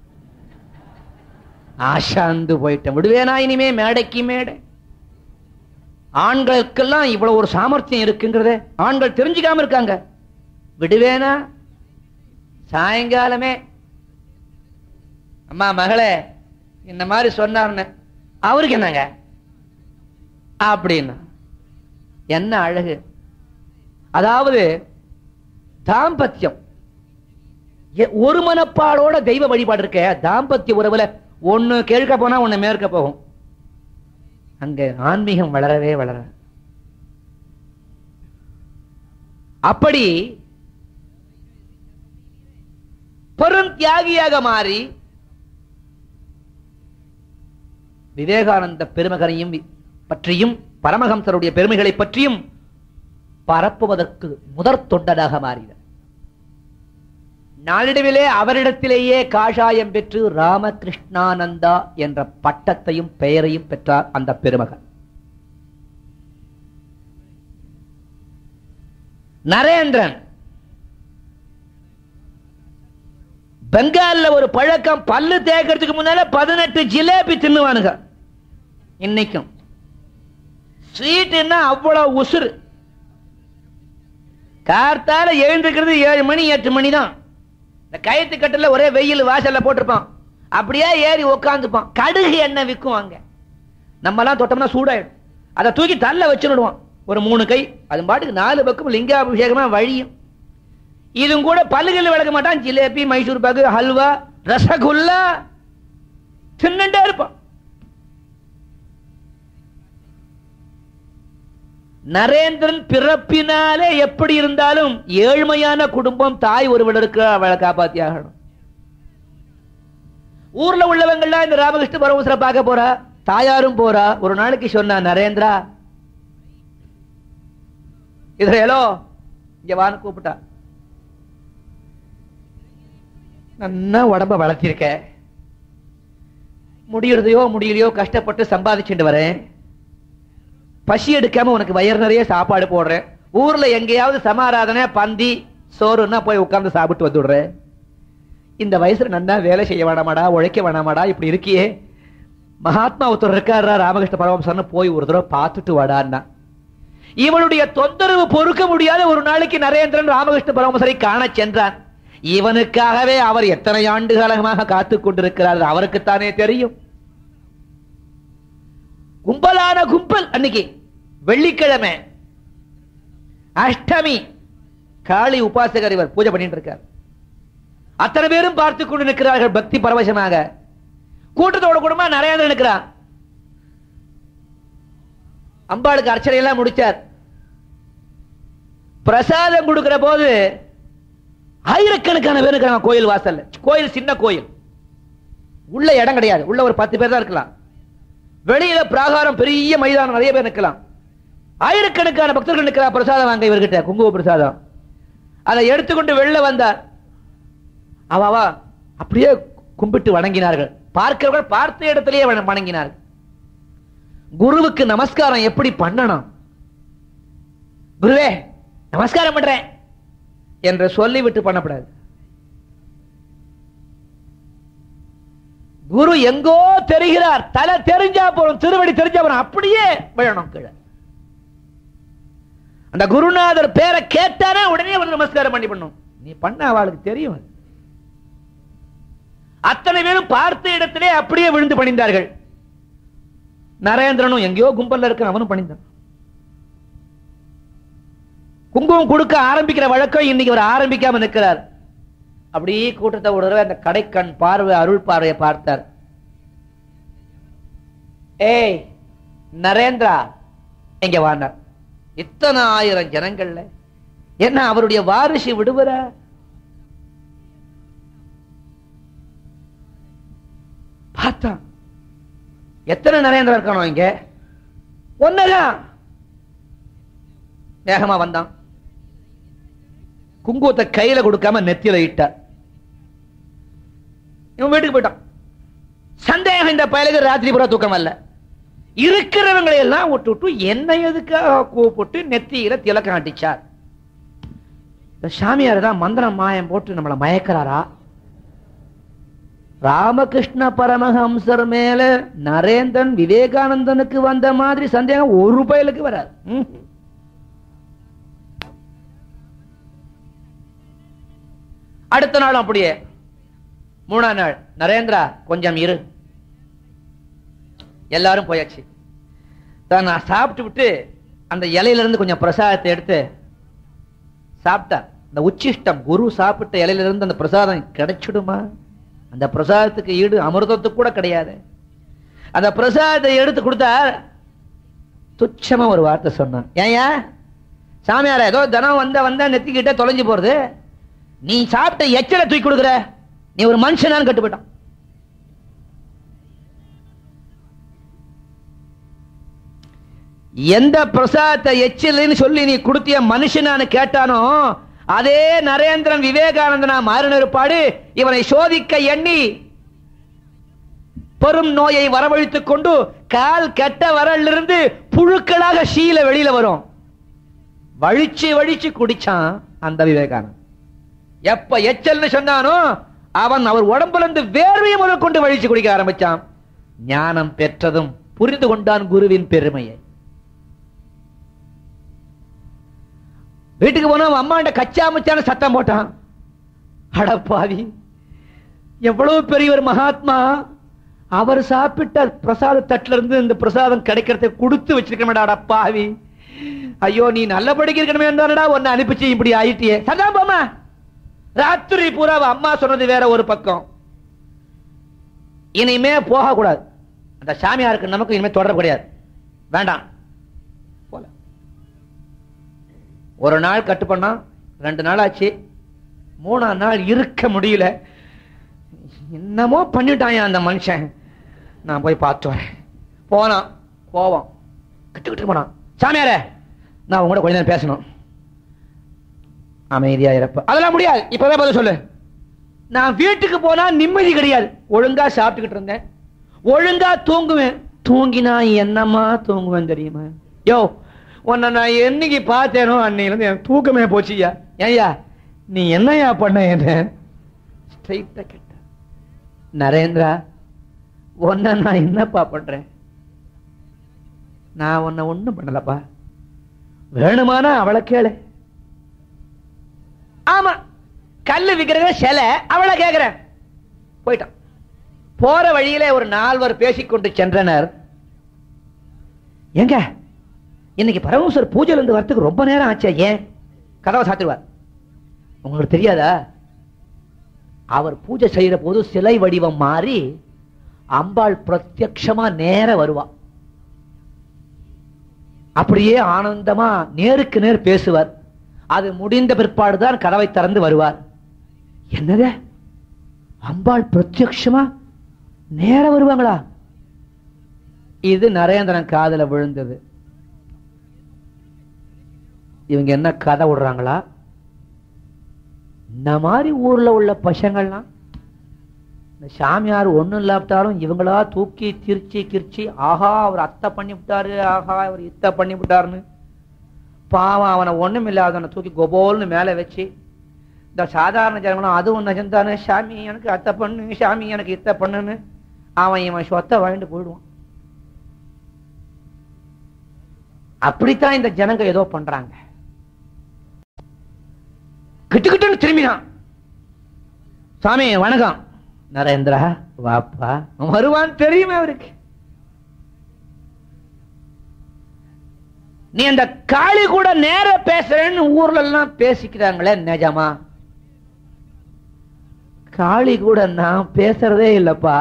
ஆசாந்து போயிட்டேன் விடுவேனா இனிமே மேடைக்கு மேடை ஆண்களுக்கெல்லாம் இவ்வளவு ஒரு சாமர்த்தியம் இருக்குங்கிறதே ஆண்கள் தெரிஞ்சுக்காம இருக்காங்க விடுவேனா சாயங்காலமே அம்மா மகளே இந்த மாதிரி சொன்னார்னு அவருக்கு என்னங்க அப்படின்னா என்ன அழகு அதாவது தாம்பத்தியம் எ- ஒரு மனப்பாடோட தெய்வ வழிபாடு இருக்க தாம்பத்திய உறவுல ஒண்ணு கிழக்க போனா ஒண்ணு மேற்க போகும் அங்க ஆன்மீகம் வளரவே வளர அப்படி பெரும் தியாகியாக மாறி விவேகானந்த பெருமகனையும் பற்றியும் பரமஹம்சருடைய பெருமைகளை பற்றியும் பரப்புவதற்கு முதற் தொண்டனாக மாறினார் நாளிடவிலே அவரிடத்திலேயே காஷாயம் பெற்று ராமகிருஷ்ணானந்தா என்ற பட்டத்தையும் பெயரையும் பெற்றார் அந்த பெருமகன் நரேந்திரன் பெங்கால்ல ஒரு பழக்கம் பல்லு தேய்க்கிறதுக்கு முன்னால பதினெட்டு ஜிலேபி தின்னுவானுங்க இன்னைக்கும் ஸ்வீட்னா அவ்வளவு உசுறு கார்த்தால எழுந்திருக்கிறது ஏழு மணி எட்டு மணி தான் இந்த கயத்து கட்டில ஒரே வெயில் வாசல்ல போட்டிருப்பான் அப்படியே ஏறி உக்காந்துப்பான் கடுகு எண்ணெய் விற்கும் அங்க நம்ம எல்லாம் தொட்டோம்னா சூடாயிடும் அதை தூக்கி தள்ள வச்சுடுவான் ஒரு மூணு கை அது பாட்டுக்கு நாலு பக்கம் லிங்காபிஷேகமா வழியும் இதுவும் கூட பல்லுகள் விளக்க மாட்டான் ஜிலேபி மைசூர் பாகு ஹல்வா ரசகுல்லா தின்னுட்டே இருப்பான் நரேந்திரன் பிறப்பினாலே எப்படி இருந்தாலும் ஏழ்மையான குடும்பம் தாய் ஒருவருக்கு அவளை காப்பாத்தி ஆகணும் ஊர்ல உள்ளவங்கெல்லாம் இந்த ராமகிருஷ்ண பரமசுர பார்க்க போறா தாயாரும் போறா ஒரு நாளைக்கு சொன்னா நரேந்திரா இதுல ஹலோ இங்க வான்னு கூப்பிட்டா நன்னா உடம்ப வளர்த்திருக்க முடியறதையோ முடியலையோ கஷ்டப்பட்டு சம்பாதிச்சுட்டு வரேன் பசி எடுக்காம உனக்கு வயிறு நிறைய சாப்பாடு போடுறேன் ஊர்ல எங்கேயாவது சமாராதனை பந்தி சோறுன்னா போய் உட்கார்ந்து சாப்பிட்டு வந்துடுறேன் இந்த வயசுல நன்னா வேலை செய்ய வேணாமாடா உழைக்க வேணாமாடா இப்படி இருக்கியே மகாத்மா ஒருத்தர் இருக்காரா ராமகிருஷ்ண பரமசர்னு போய் ஒரு தடவை பார்த்துட்டு வாடான்னா இவனுடைய தொந்தரவு பொறுக்க முடியாத ஒரு நாளைக்கு நரேந்திரன் ராமகிருஷ்ண பரமசரை காண சென்றான் இவனுக்காகவே அவர் எத்தனை ஆண்டு காலமாக காத்துக் கொண்டிருக்கிறார் அவருக்குத்தானே தெரியும் கும்பலான கும்பல் அன்னைக்கு வெள்ளிக்கிழமை அஷ்டமி காளி உபாசகர் இவர் பூஜை பண்ணிட்டு இருக்கார் அத்தனை பேரும் பார்த்து கொண்டு நிற்கிறார்கள் பக்தி பரவசமாக கூட்டத்தோட கூடமா நரேந்திரன் நிற்கிறான் அம்பாளுக்கு அர்ச்சனை எல்லாம் முடிச்சார் பிரசாதம் கொடுக்கிற போது ஆயிரக்கணக்கான பேர் இருக்கிறாங்க கோயில் வாசல்ல கோயில் சின்ன கோயில் உள்ள இடம் கிடையாது உள்ள ஒரு பத்து பேர் தான் இருக்கலாம் வெளியில பிராகாரம் பெரிய மைதானம் நிறைய பேர் நிற்கலாம் ஆயிரக்கணக்கான பக்தர்கள் நிற்கிறார் பிரசாதம் வாங்க இவர்கிட்ட குங்கும பிரசாதம் அதை எடுத்துக்கொண்டு வெளில வந்தார் அவ அவ அப்படியே கும்பிட்டு வணங்கினார்கள் பார்க்கிறவர்கள் பார்த்த இடத்திலேயே வண- வணங்கினார்கள் குருவுக்கு நமஸ்காரம் எப்படி பண்ணணும் குருவே நமஸ்காரம் பண்றேன் என்று சொல்லிவிட்டு பண்ணப்படாது குரு எங்கோ தெரிகிறார் தலை தெரிஞ்சா போறோம் திருவடி தெரிஞ்சா போறோம் அப்படியே விழணும் கீழே அந்த குருநாதர் பேரை கேட்டாரே உடனே வந்து நமஸ்காரம் பண்ணி பண்ணும் நீ பண்ண அவளுக்கு தெரியும் அது. அத்தனை பேரும் பார்த்த இடத்திலே அப்படியே விழுந்து பணிந்தார்கள் நரேந்திரனும் எங்கேயோ கும்பல்ல இருக்க அவனும் பணிந்தான் குங்குமம் கொடுக்க ஆரம்பிக்கிற வழக்கம் இன்னைக்கு அவர் ஆரம்பிக்காம நிற்கிறார் அப்படியே கூட்டத்தை ஒரு தடவை அந்த கடைக்கண் பார்வை அருள் பார்வையை பார்த்தார் ஏய் நரேந்திரா இங்க வாண்டார் இத்தனை ஆயிரம் ஜனங்கள்ல என்ன அவருடைய வாரிசு விடுவர பார்த்தான் எத்தனை நரேந்திரன் இருக்கணும் இங்க ஒன்னதான் வேகமா வந்தான் குங்குமத்தை கையில கொடுக்காம நெத்தியில இட்டார் இவன் வீட்டுக்கு போயிட்டான் சந்தேகம் இந்த பயலுக்கு ராத்திரி பூரா தூக்கம் அல்ல இருக்கிறவங்களை எல்லாம் விட்டு விட்டு என்ன எதுக்காக கூப்பிட்டு நெத்தியில திலக்கம் அடிச்சார் இந்த சாமியார் தான் மந்திரம் மாயம் போட்டு நம்மளை மயக்கிறாரா ராமகிருஷ்ண பரமஹம்சர் மேல நரேந்திரன் விவேகானந்தனுக்கு வந்த மாதிரி சந்தேகம் ஒரு பயலுக்கு வராது ம். அடுத்த நாள் அப்படியே மூணாம் நாள் நரேந்திரா கொஞ்சம் இரு எல்லாரும் போயாச்சு தான் நான் சாப்பிட்டு விட்டு அந்த இலையில இருந்து கொஞ்சம் பிரசாதத்தை எடுத்து சாப்பிட்டா அந்த உச்சிஷ்டம் குரு சாப்பிட்ட இலையில இருந்து அந்த பிரசாதம் கிடைச்சிடுமா அந்த பிரசாதத்துக்கு ஈடு அமிர்தத்துக்கு கூட கிடையாது அந்த பிரசாதத்தை எடுத்து கொடுத்தா துச்சமா ஒரு வார்த்தை சொன்னான் ஏயா சாமியார ஏதோ தினம் வந்த வந்த நெத்திக்கிட்ட தொலைஞ்சு போறது நீ சாப்பிட்ட எச்சலை தூக்கி கொடுக்குற நீ ஒரு மனுஷனான்னு கட்டு போயிட்டான் எந்த பிரசாதத்தை எச்சில்னு சொல்லி நீ கொடுத்திய மனுஷனான்னு கேட்டானோ அதே நரேந்திரன் விவேகானந்தனா மாறின பாடு இவனை சோதிக்க எண்ணி பெரும் நோயை வரவழைத்துக் கொண்டு கால் கெட்ட வரலிருந்து புழுக்களாக சீல வெளியில வரும் வழிச்சு வழிச்சு குடிச்சான் அந்த விவேகானந்தன் எப்ப எச்சல்னு சொன்னானோ அவன் அவர் உடம்புல இருந்து வேர்வையை முதல் கொண்டு வழிச்சு குடிக்க ஆரம்பிச்சான் ஞானம் பெற்றதும் புரிந்து கொண்டான் குருவின் பெருமையை வீட்டுக்கு போனா அவன் அம்மாண்ட கச்சா மச்சான சத்தம் போட்டான் அடப்பாவி எவ்வளவு பெரிய ஒரு மகாத்மா அவர் சாப்பிட்ட பிரசாத தட்டுல இருந்து இந்த பிரசாதம் கிடைக்கிறத கொடுத்து வச்சிருக்கணும்டா அடப்பாவி ஐயோ நீ நல்லபடிக்கு இருக்கணுமே தானடா உன்னை அனுப்பிச்சு இப்படி ஆயிட்டியே சதா போமா ராத்திரி பூரா அவ அம்மா சொன்னது வேற ஒரு பக்கம் இனிமே போக கூடாது அந்த சாமியாருக்கு நமக்கு இனிமே தொடர்பு கிடையாது வேண்டாம் போல ஒரு நாள் கட்டு பண்ணா ரெண்டு நாள் ஆச்சு மூணாம் நாள் இருக்க முடியல என்னமோ பண்ணிட்டான் அந்த மனுஷன் நான் போய் பார்த்து வரேன் போனான் கோவம் கிட்டு போனான் சாமியாரே நான் உங்க கூட கொஞ்ச நேரம் பேசணும் அமைதியா இருப்ப அதெல்லாம் முடியாது இப்பவே பதில் சொல்லு நான் வீட்டுக்கு போனா நிம்மதி கிடையாது ஒழுங்கா சாப்பிட்டுக்கிட்டு இருந்தேன் ஒழுங்கா தூங்குவேன் தூங்கினா என்னமா தூங்குவேன் தெரியுமா யோ உன்னை நான் என்னைக்கு பார்த்தேனோ அன்னையில இருந்து எனக்கு தூக்கமே போச்சுயா ஏய்யா நீ என்னையா பண்ண என்ன ஸ்ட்ரைட்டா கேட்ட நரேந்திரா உன்னை நான் என்னப்பா பண்றேன் நான் உன்னை ஒண்ணும் பண்ணலப்பா வேணுமானா அவளை கேளு ஆமா கல்லு விக்கிரக சிலை அவளை கேக்குறேன் போயிட்டான் போற வழியில ஒரு நால்வர் பேசிக்கொண்டு சென்றனர் எங்க இன்னைக்கு பரமேஸ்வர் பூஜையில இருந்து வரத்துக்கு ரொம்ப நேரம் ஆச்சே ஏன் கதவை சாத்திடுவார் உங்களுக்கு தெரியாதா அவர் பூஜை செய்யற போது சிலை வடிவம் மாறி அம்பாள் பிரத்யக்ஷமா நேர வருவா அப்படியே ஆனந்தமா நேருக்கு நேர் பேசுவார் அது முடிந்த பிற்பாடுதான் கதவை திறந்து வருவார் என்னது அம்பாள் பிரத்யக்ஷமா நேர வருவாங்களா இது நரேந்திரன் காதுல விழுந்தது இவங்க என்ன கதை விடுறாங்களா இந்த மாதிரி ஊர்ல உள்ள பசங்கள்லாம் இந்த சாமியார் ஒண்ணும் இல்லாவிட்டாலும் இவங்களா தூக்கி திருச்சி கிரிச்சி ஆஹா அவர் அத்தை பண்ணி விட்டாரு ஆஹா அவர் இத்தை பண்ணி விட்டாருன்னு பாவம் அவனை ஒண்ணும் இல்லாதவனை தூக்கி கொபோல்னு மேல வச்சு இந்த சாதாரண ஜனங்களும் அதுவும் நிஜம்தானே சாமி எனக்கு அத்தை பண்ணு சாமி எனக்கு இத்தை பண்ணுன்னு அவன் இவன் சொத்தை வாங்கிட்டு போயிடுவான் அப்படித்தான் இந்த ஜனங்க ஏதோ பண்றாங்க கிட்டுக்கிட்டுன்னு திரும்பினான் சாமி வணக்கம் நரேந்திரா வாப்பா வருவான் தெரியுமே அவருக்கு நீ அந்த காளி கூட நேர பேசுறேன்னு ஊர்ல எல்லாம் பேசிக்கிறாங்களே நிஜமா காளி கூட நான் பேசுறதே இல்லப்பா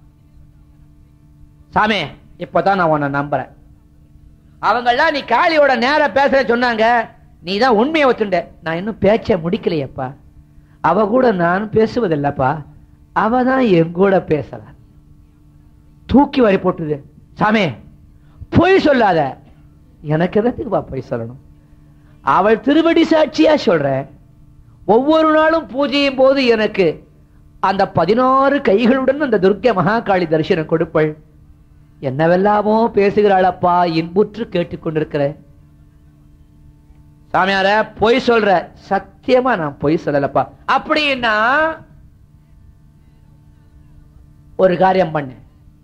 சாமி இப்பதான் நான் உன்னை நம்புறேன் அவங்கெல்லாம் நீ காளியோட நேர பேசுற சொன்னாங்க நீ தான் உண்மையை ஒத்துண்ட நான் இன்னும் பேச்ச முடிக்கலையப்பா அவ கூட நான் பேசுவதில்லப்பா அவ தான் என் கூட பேசல தூக்கி வரி போட்டுது சாமி பொய் சொல்லாத எனக்கு எதற்குப்பா பொய் சொல்லணும் அவள் திருவடி சாட்சியா சொல்றேன் ஒவ்வொரு நாளும் பூஜையும் போது எனக்கு அந்த பதினாறு கைகளுடன் அந்த துர்க்கை மகாகாளி தரிசனம் கொடுப்பள் என்னவெல்லாமோ பேசுகிறாளப்பா இன்புற்று கேட்டுக்கொண்டிருக்கிற சாமியார பொய் சொல்ற சத்தியமா நான் பொய் சொல்லலப்பா அப்படின்னா ஒரு காரியம் பண்ணு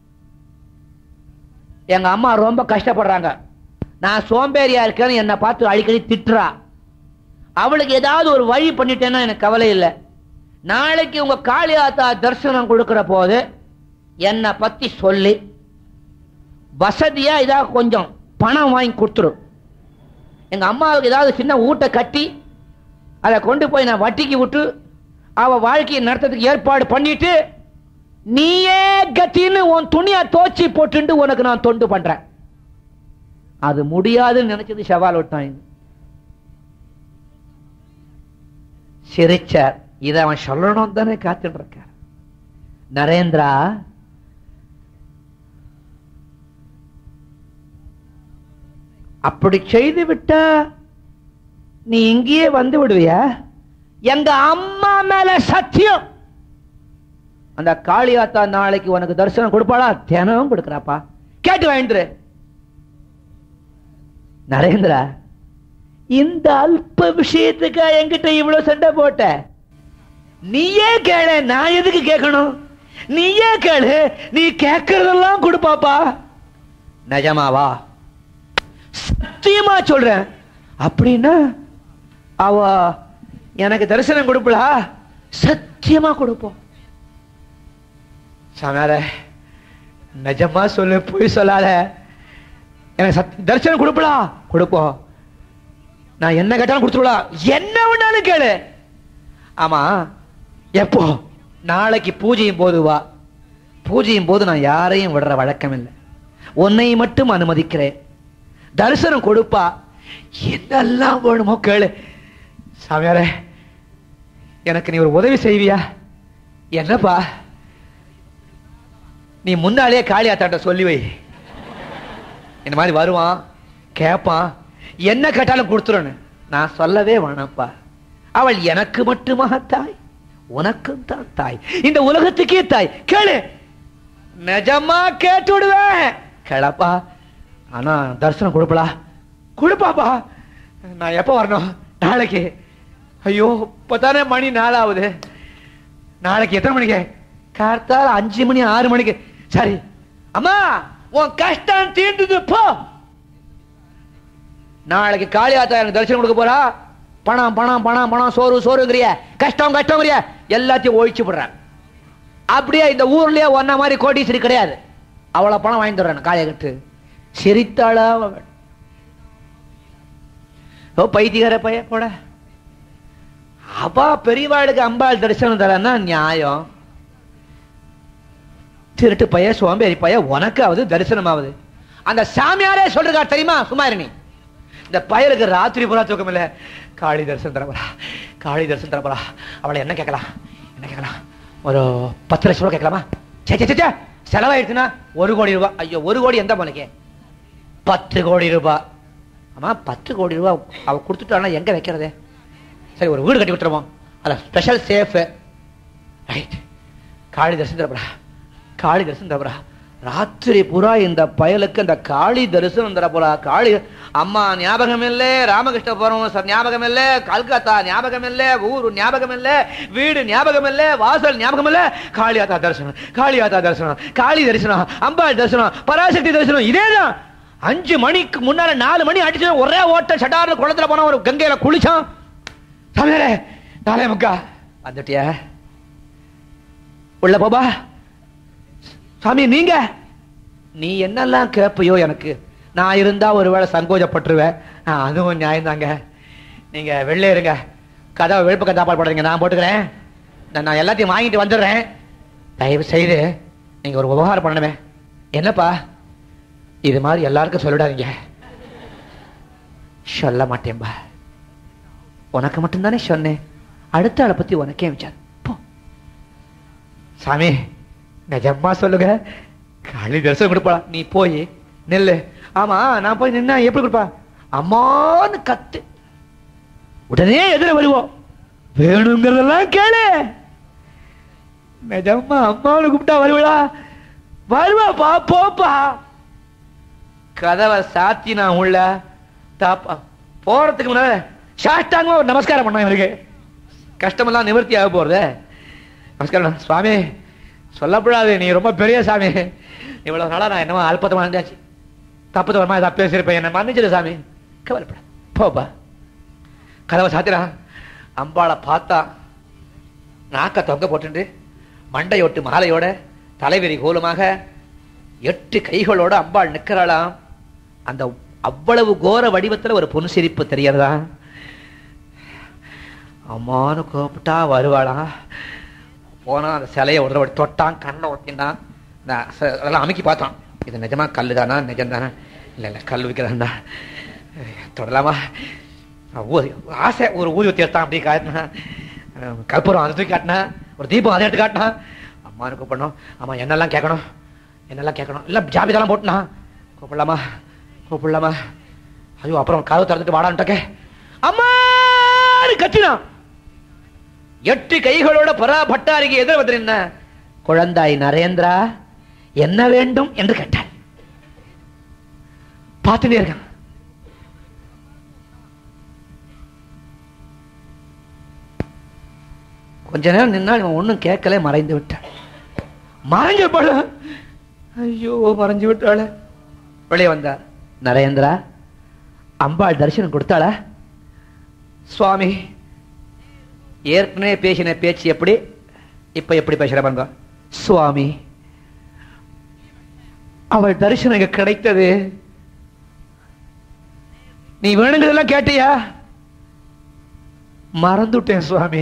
எங்க அம்மா ரொம்ப கஷ்டப்படுறாங்க நான் சோம்பேறியா இருக்கேன்னு என்னை பார்த்து அடிக்கடி திட்டுறா அவளுக்கு ஏதாவது ஒரு வழி பண்ணிட்டேன்னா எனக்கு கவலை இல்லை நாளைக்கு உங்க காளியாத்தா தரிசனம் கொடுக்கிற போது என்னை பத்தி சொல்லி வசதியா ஏதாவது கொஞ்சம் பணம் வாங்கி கொடுத்துரு எங்க அம்மாவுக்கு ஏதாவது சின்ன ஊட்ட கட்டி அதை கொண்டு போய் நான் வட்டிக்கு விட்டு அவ வாழ்க்கையை நடத்துறதுக்கு ஏற்பாடு பண்ணிட்டு நீயே கத்தின்னு உன் துணியை தோச்சி போட்டுண்டு உனக்கு நான் தொண்டு பண்றேன் அது முடியாதுன்னு நினைச்சது சவால் விட்டான் சிரிச்சார் இதை அவன் சொல்லணும் தானே காத்துட்டு இருக்கார் நரேந்திரா அப்படி செய்து விட்டா நீ இங்கேயே வந்து விடுவியா எங்க அம்மா மேல சத்தியம் அந்த காளியாத்தா நாளைக்கு உனக்கு தரிசனம் கொடுப்பாளா தினம் கொடுக்கறாப்பா கேட்டு வாங்கிட்டு நரேந்திரா இந்த அல்ப விஷயத்துக்கா என்கிட்ட இவ்வளவு சண்டை போட்ட நீயே கேளு நான் எதுக்கு கேட்கணும் நீயே கேளு நீ கேட்கறதெல்லாம் கொடுப்பாப்பா நிஜமாவா சத்தியமா சொல்றேன் அப்படின்னா அவ எனக்கு தரிசனம் கொடுப்பலா சத்தியமா கொடுப்போம் சொன்னார நிஜமா சொல்லு போய் சொல்லாத எனக்கு சத்- தரிசனம் கொடுப்பலா கொடுப்போம் நான் என்ன கேட்டாலும் கொடுத்துருவா என்ன வேணாலும் கேளு ஆமா எப்போ நாளைக்கு பூஜையும் போது வா பூஜையும் போது நான் யாரையும் விடுற வழக்கம் இல்லை உன்னை மட்டும் அனுமதிக்கிறேன் தரிசனம் கொடுப்பா என்னெல்லாம் வேணுமோ கேளு சாமியாரே எனக்கு நீ ஒரு உதவி செய்வியா என்னப்பா நீ முன்னாலே காளியாத்தாட்ட சொல்லி வை இந்த மாதிரி வருவான் கேட்பான் என்ன கேட்டாலும் கொடுத்துருன்னு நான் சொல்லவே வேணாம்ப்பா அவள் எனக்கு மட்டுமா தாய் உனக்கும் தான் தாய் இந்த உலகத்துக்கே தாய் கேளு நிஜமா கேட்டு விடுவேன் கேளப்பா ஆனா தரிசனம் கொடுப்பலா கொடுப்பாப்பா நான் எப்போ வரணும் நாளைக்கு ஐயோ இப்பதானே மணி நாலாவது நாளைக்கு எத்தனை மணிக்கு கார்த்தால அஞ்சு மணி ஆறு மணிக்கு சரி அம்மா உன் கஷ்டம் தீர்ந்தது போ நாளைக்கு காளியாத்தா எனக்கு தரிசனம் கொடுக்க போறா பணம் பணம் பணம் பணம் சோறு சோறுங்கிறிய கஷ்டம் கஷ்டங்கிறிய எல்லாத்தையும் ஒழிச்சு விடுறேன் அப்படியே இந்த ஊர்லயே ஒன்ன மாதிரி கோடீஸ்வரி கிடையாது அவ்வளவு பணம் வாங்கி தர்றேன் காளியகத்து சிரித்தாளா அவள் ஓ பைத்தியகார பைய போட அவா பெரியவாளுக்கு அம்பாள் தரிசனம் தரன்னா நியாயம் திருட்டு பைய சோம்பேறி பைய உனக்காவது தரிசனம் ஆகுது அந்த சாமியாரே சொல்றா தெரியுமா சும்மா இரு நீ இந்த பயலுக்கு ராத்திரி பூரா தூக்கம் இல்ல காளி தரிசனம் தரப்போறா காளி தரிசனம் தரப்போறா அவளை என்ன கேட்கலாம் என்ன கேட்கலாம் ஒரு பத்து லட்சம் ரூபாய் கேட்கலாமா சே சே, சே சே செலவாயிடுச்சுன்னா ஒரு கோடி ரூபாய் ஐயோ ஒரு கோடி எந்த மனைக்கு பத்து கோடி ரூபாய் ஆமா பத்து கோடி ரூபாய் அவ கொடுத்துட்டானா எங்க வைக்கிறது சரி ஒரு வீடு கட்டி விட்டுருவோம் அத ஸ்பெஷல் சேஃப் ரைட் காளி தரிசனம் தரப்படா காளி தரிசனம் தரப்படா ராத்திரி புறா இந்த பயலுக்கு அந்த காளி தரிசனம் தரப்போறா காளி அம்மா ஞாபகம் இல்ல ராமகிருஷ்ணபுரம் ச- ஞாபகம் இல்ல கல்கத்தா ஞாபகம் இல்ல ஊர் ஞாபகம் இல்ல வீடு ஞாபகம் இல்ல வாசல் ஞாபகம் இல்ல காளியாத்தா தரிசனம் காளியாத்தா தரிசனம் காளி தரிசனம் அம்பாள் தரிசனம் பராசக்தி தரிசனம் இதேதான் அஞ்சு மணிக்கு முன்னால நாலு மணி அடிச்சு ஒரே ஓட்ட சட்டார்னு குளத்துல போனா ஒரு கங்கையில குளிச்சான் சாமியாரே நாளே முக்கா வந்துட்டியா உள்ள போபா சாமி நீங்க நீ என்னெல்லாம் கேட்பியோ எனக்கு நான் இருந்தா ஒருவேளை சங்கோஜப்பட்டுருவேன் ஆ, அதுவும் நியாயம்தாங்க நீங்க வெளில இருங்க கதவை வெளுப்பு தாப்பாடு போடுறீங்க நான் போட்டுக்கிறேன் நான் நான் எல்லாத்தையும் வாங்கிட்டு வந்துடுறேன் தயவு செய்து நீங்க ஒரு உபகாரம் பண்ணணுமே என்னப்பா இது மாதிரி எல்லாருக்கும் சொல்லிடாதீங்க சொல்ல மாட்டேன்பா உனக்கு மட்டும்தானே சொன்னேன் அடுத்த ஆளை பத்தி உனக்கே விசார் போ சாமி நிஜமா சொல்லுங்க காளி தரிசனம் கொடுப்பா நீ போய் நெல்லு ஆமா நான் போய் நின்னா எப்படி கொடுப்பா அம்மான்னு கத்து உடனே எதிர வருவோம் வேணுங்கிறதெல்லாம் கேளு நிஜமா அம்மான்னு கூப்பிட்டா வருவடா வருவாப்பா போப்பா கதவை சாத்தி நான் உள்ள தாப்பா போறதுக்கு முன்னால சாஷ்டாங்கமா ஒரு நமஸ்காரம் பண்ணோம் இவருக்கு கஷ்டமெல்லாம் நிவர்த்தி ஆக போறது நமஸ்காரம் சுவாமி சொல்லப்படாது நீ ரொம்ப பெரிய சாமி இவ்வளவு நாளா நான் என்னமோ அல்பத்தமா இருந்தாச்சு தப்பு தவறமா ஏதாவது பேசியிருப்பேன் என்ன மன்னிச்சிரு சாமி கவலைப்பட போப்பா கதவை சாத்திரா அம்பாளை பார்த்தா நாக்க தொங்க போட்டுண்டு மண்டையொட்டு மாலையோட தலைவிரி கோலமாக எட்டு கைகளோட அம்பாள் நிற்கிறாளாம் அந்த அவ்வளவு கோர வடிவத்துல ஒரு பொன் சிரிப்பு தெரியறதா அம்மானு கூப்பிட்டா வருவாளா போனா அந்த சிலையை ஒரு தடவை தொட்டான் கண்ணை ஒத்தினான் இந்த ச- அதெல்லாம் அமைக்கி பார்த்தான் இது நிஜமா கல்லு தானா நிஜம் தானா இல்லை இல்லை கல் விற்கிறான்டா தொடலாமா ஊதி ஆசை ஒரு ஊதி ஊற்றி எடுத்தான் அப்படி காட்டினா கற்பூரம் அதை தூக்கி காட்டினா ஒரு தீபம் அதை எடுத்து காட்டினா அம்மானு கூப்பிடணும் அம்மா என்னெல்லாம் கேட்கணும் என்னெல்லாம் கேட்கணும் இல்லை ஜாபிதாலாம் போட்டுனா கூப்பிடலாமா கூப்பிடலாமா ஐயோ அப்புறம் கதவு திறந்துட்டு வாடான்ட்டக்கே அம்மா கத்தினான் எட்டு கைகளோட பரா பட்டாரிக்கு எதிர் வந்து நின்ன குழந்தாய் நரேந்திரா என்ன வேண்டும் என்று கேட்டாள் பார்த்துட்டே இருக்கான் கொஞ்ச நேரம் நின்னால் இவன் ஒண்ணும் கேட்கல மறைந்து விட்டான் மறைஞ்ச போல ஐயோ மறைஞ்சு விட்டாள வெளியே வந்தார் நரேந்திரா அம்பாள் தரிசனம் கொடுத்தாளா சுவாமி ஏற்கனவே பேசின பேச்சு எப்படி இப்ப எப்படி பேசுற பாருங்க சுவாமி அவள் தரிசனம் இங்க கிடைத்தது நீ வேணுங்கிறதெல்லாம் கேட்டியா மறந்துட்டேன் சுவாமி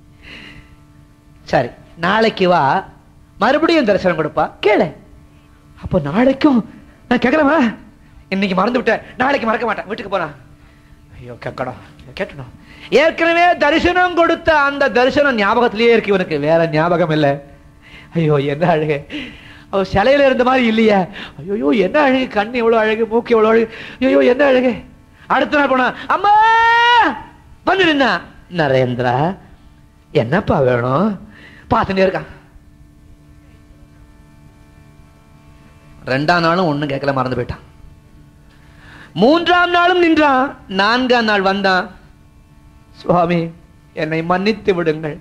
சரி நாளைக்கு வா மறுபடியும் தரிசனம் கொடுப்பா கேளு அப்ப நாளைக்கும் நான் கேட்கலாமா இன்னைக்கு மறந்து விட்டேன் நாளைக்கு மறக்க மாட்டேன் வீட்டுக்கு போனா ஐயோ கேட்கணும் கேட்கணும் ஏற்கனவே தரிசனம் கொடுத்த அந்த தரிசனம் ஞாபகத்திலேயே இருக்கு இவனுக்கு வேற ஞாபகம் இல்லை ஐயோ என்ன அழகு அவ சிலையில இருந்த மாதிரி இல்லையா ஐயோ என்ன அழகு கண் எவ்வளவு அழகு மூக்கு எவ்வளவு அழகு ஐயோ என்ன அழகு அடுத்த நாள் போனா அம்மா வந்து நின்னா நரேந்திரா என்னப்பா வேணும் பார்த்துட்டே இருக்கான் ரெண்டாம் நாளும் ஒண்ணும் கேட்கல மறந்து போயிட்டான் மூன்றாம் நாளும் நின்றான் நான்காம் நாள் வந்தான் சுவாமி என்னை மன்னித்து விடுங்கள்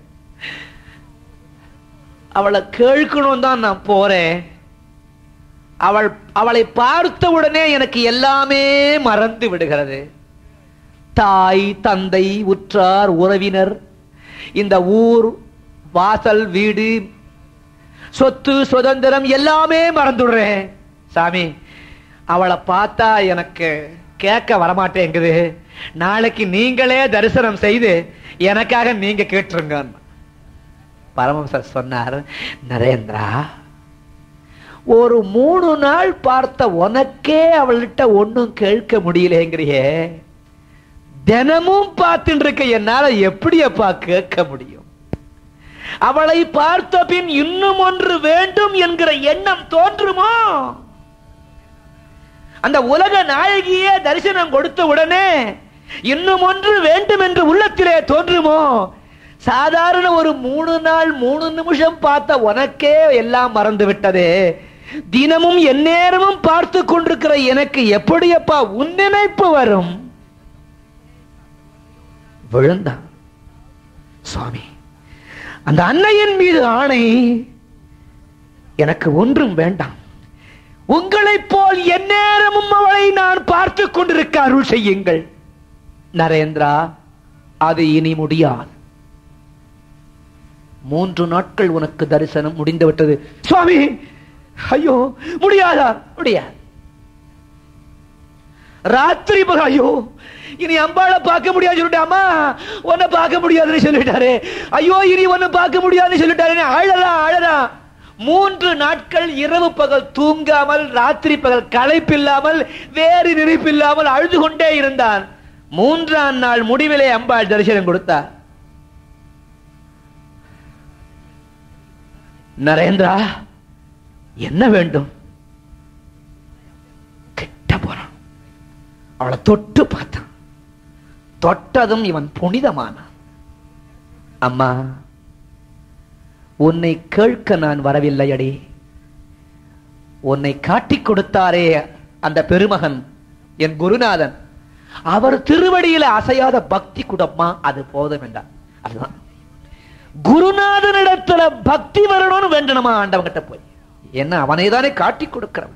அவளை கேட்கணும் தான் நான் போறேன் அவள் அவளை பார்த்த உடனே எனக்கு எல்லாமே மறந்து விடுகிறது தாய் தந்தை உற்றார் உறவினர் இந்த ஊர் வாசல் வீடு சொத்து சுதந்திரம் எல்லாமே மறந்துடுறேன் சாமி அவளை பார்த்தா எனக்கு கேட்க வரமாட்டேங்குது நாளைக்கு நீங்களே தரிசனம் செய்து எனக்காக நீங்க கேட்டுருங்க பரமஹம்சர் சொன்னார் நரேந்திரா ஒரு மூணு நாள் பார்த்த உனக்கே அவள்கிட்ட ஒண்ணும் கேட்க முடியலங்கிறியே தினமும் பார்த்துட்டு இருக்க என்னால எப்படி அப்பா கேட்க முடியும் அவளை பார்த்த பின் இன்னும் ஒன்று வேண்டும் என்கிற எண்ணம் தோன்றுமோ அந்த உலக நாயகியே தரிசனம் கொடுத்த உடனே இன்னும் ஒன்று வேண்டும் என்று உள்ளத்திலே தோன்றுமோ சாதாரண ஒரு மூணு நாள் மூணு நிமிஷம் பார்த்த உனக்கே எல்லாம் மறந்து விட்டதே தினமும் எந்நேரமும் பார்த்து கொண்டிருக்கிற எனக்கு எப்படியப்பா உன் நினைப்பு வரும் விழுந்தான் சுவாமி அந்த அன்னையின் மீது ஆணை எனக்கு ஒன்றும் வேண்டாம் உங்களைப் போல் எந்நேரமும் அவளை நான் பார்த்து கொண்டிருக்க அருள் செய்யுங்கள் நரேந்திரா அது இனி முடியாது மூன்று நாட்கள் உனக்கு தரிசனம் முடிந்து விட்டது சுவாமி ஐயோ முடியாதா முடியாது ராத்திரி பகல் ஐயோ இனி அம்பாளை பார்க்க முடியாது சொல்லிட்டு அம்மா உன்னை பார்க்க முடியாதுன்னு சொல்லிட்டாரு ஐயோ இனி உன்னை பார்க்க முடியாதுன்னு சொல்லிட்டாரு அழறா அழறா மூன்று நாட்கள் இரவு பகல் தூங்காமல் ராத்திரி பகல் களைப்பில்லாமல் வேறு நினைப்பில்லாமல் அழுது கொண்டே இருந்தான் மூன்றாம் நாள் முடிவிலே அம்பாள் தரிசனம் கொடுத்தார் நரேந்திரா என்ன வேண்டும் கிட்ட போறான் அவளை தொட்டு பார்த்தான் தொட்டதும் இவன் புனிதமானான் அம்மா உன்னை கேட்க நான் வரவில்லையடி உன்னை காட்டிக் கொடுத்தாரே அந்த பெருமகன் என் குருநாதன் அவர் திருவடியில அசையாத பக்தி குடம்மா அது போதும் என்றார் அதுதான் குருநாதனிடத்துல பக்தி வரணும்னு வேண்டணுமா ஆண்டவங்கிட்ட போய் என்ன அவனை தானே காட்டி கொடுக்கிறவன்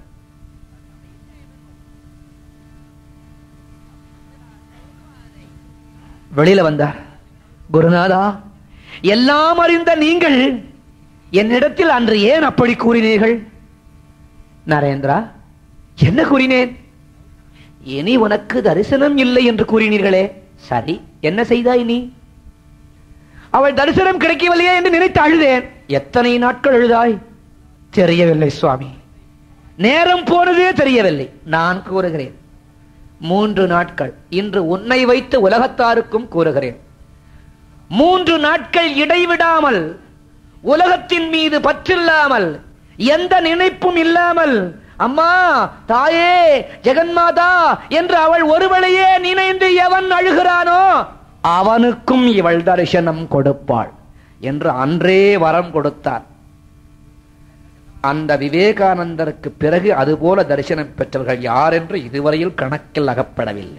வெளியில வந்தார் குருநாதா எல்லாம் அறிந்த நீங்கள் என்னிடத்தில் அன்று ஏன் அப்படி கூறினீர்கள் நரேந்திரா என்ன கூறினேன் இனி உனக்கு தரிசனம் இல்லை என்று கூறினீர்களே சரி என்ன செய்தாய் நீ அவள் தரிசனம் கிடைக்கவில்லையே என்று நினைத்து அழுதேன் எத்தனை நாட்கள் அழுதாய் தெரியவில்லை சுவாமி நேரம் போனதே தெரியவில்லை நான் கூறுகிறேன் மூன்று நாட்கள் இன்று உன்னை வைத்து உலகத்தாருக்கும் கூறுகிறேன் மூன்று நாட்கள் இடைவிடாமல் உலகத்தின் மீது பற்றில்லாமல் எந்த நினைப்பும் இல்லாமல் அம்மா தாயே ஜெகன்மாதா என்று அவள் ஒருவளையே நினைந்து எவன் அழுகிறானோ அவனுக்கும் இவள் தரிசனம் கொடுப்பாள் என்று அன்றே வரம் கொடுத்தார் அந்த விவேகானந்தருக்கு பிறகு அதுபோல தரிசனம் பெற்றவர்கள் யார் என்று இதுவரையில் கணக்கில் அகப்படவில்லை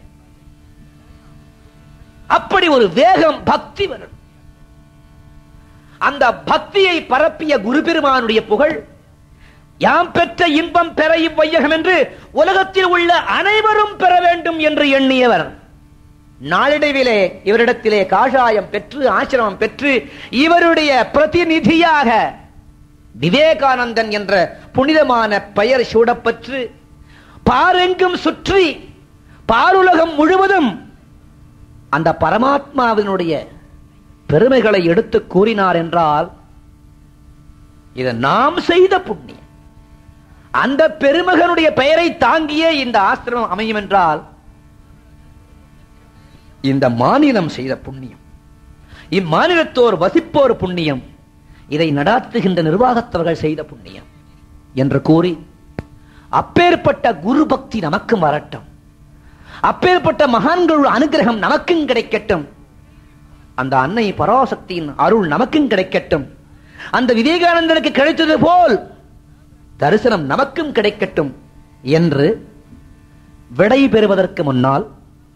அப்படி ஒரு வேகம் பக்தி வரும் அந்த பக்தியை பரப்பிய குரு பெருமானுடைய புகழ் யாம் பெற்ற இன்பம் பெற இவ்வையகம் என்று உலகத்தில் உள்ள அனைவரும் பெற வேண்டும் என்று எண்ணியவர் நாளடைவிலே இவரிடத்திலே காஷாயம் பெற்று ஆசிரமம் பெற்று இவருடைய பிரதிநிதியாக விவேகானந்தன் என்ற புனிதமான பெயர் சூடப்பெற்று பாரெங்கும் சுற்றி பாருலகம் முழுவதும் அந்த பரமாத்மாவினுடைய பெருமைகளை எடுத்து கூறினார் என்றால் இது நாம் செய்த புண்ணியம் அந்த பெருமகனுடைய பெயரை தாங்கியே இந்த ஆசிரமம் அமையும் என்றால் இந்த மாநிலம் செய்த புண்ணியம் இம்மாநிலத்தோர் வசிப்போர் புண்ணியம் இதை நடாத்துகின்ற நிர்வாகத்தவர்கள் செய்த புண்ணியம் என்று கூறி அப்பேற்பட்ட குரு பக்தி நமக்கும் வரட்டும் அப்பேற்பட்ட மகான்கள் அனுகிரகம் நமக்கும் கிடைக்கட்டும் அந்த அன்னை பராசக்தியின் அருள் நமக்கும் கிடைக்கட்டும் அந்த விவேகானந்தனுக்கு கிடைத்தது போல் தரிசனம் நமக்கும் கிடைக்கட்டும் என்று விடை பெறுவதற்கு முன்னால்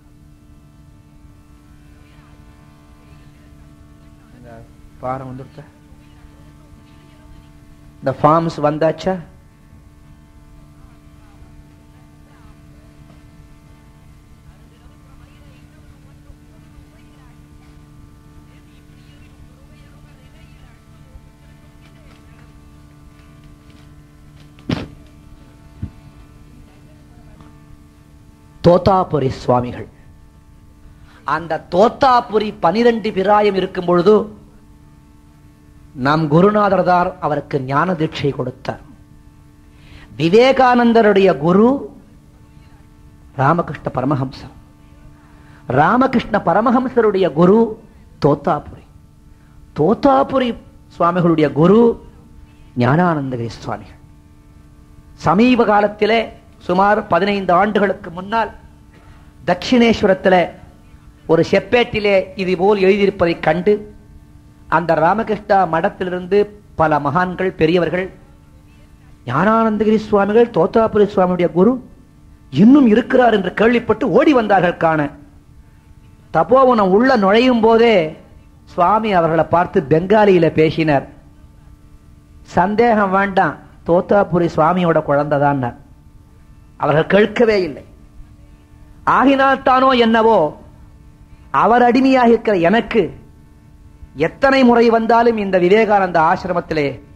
பாரம் வந்துருச்சா இந்த ஃபார்ம்ஸ் வந்தாச்சா தோத்தாபுரி சுவாமிகள் அந்த தோத்தாபுரி பனிரெண்டு பிராயம் இருக்கும் பொழுது நம் குருநாதர் தான் அவருக்கு ஞான தீட்சை கொடுத்தார் விவேகானந்தருடைய குரு ராமகிருஷ்ண பரமஹம்சர் ராமகிருஷ்ண பரமஹம்சருடைய குரு தோத்தாபுரி தோத்தாபுரி சுவாமிகளுடைய குரு ஞானானந்தகிரி சுவாமிகள் சமீப காலத்திலே சுமார் பதினைந்து ஆண்டுகளுக்கு முன்னால் தட்சிணேஸ்வரத்தில் ஒரு செப்பேட்டிலே இது போல் எழுதியிருப்பதை கண்டு அந்த ராமகிருஷ்ணா மடத்திலிருந்து பல மகான்கள் பெரியவர்கள் ஞானானந்தகிரி சுவாமிகள் தோத்தாபுரி சுவாமியுடைய குரு இன்னும் இருக்கிறார் என்று கேள்விப்பட்டு ஓடி வந்தார்கள் காண தபோவனம் உள்ள நுழையும் போதே சுவாமி அவர்களை பார்த்து பெங்காலியில பேசினார் சந்தேகம் வேண்டாம் தோத்தாபுரி சுவாமியோட குழந்தைதான் அவர்கள் கேட்கவே இல்லை ஆகினால் தானோ என்னவோ அவர் அடிமையாக இருக்கிற எனக்கு எத்தனை முறை வந்தாலும் இந்த விவேகானந்த ஆசிரமத்திலே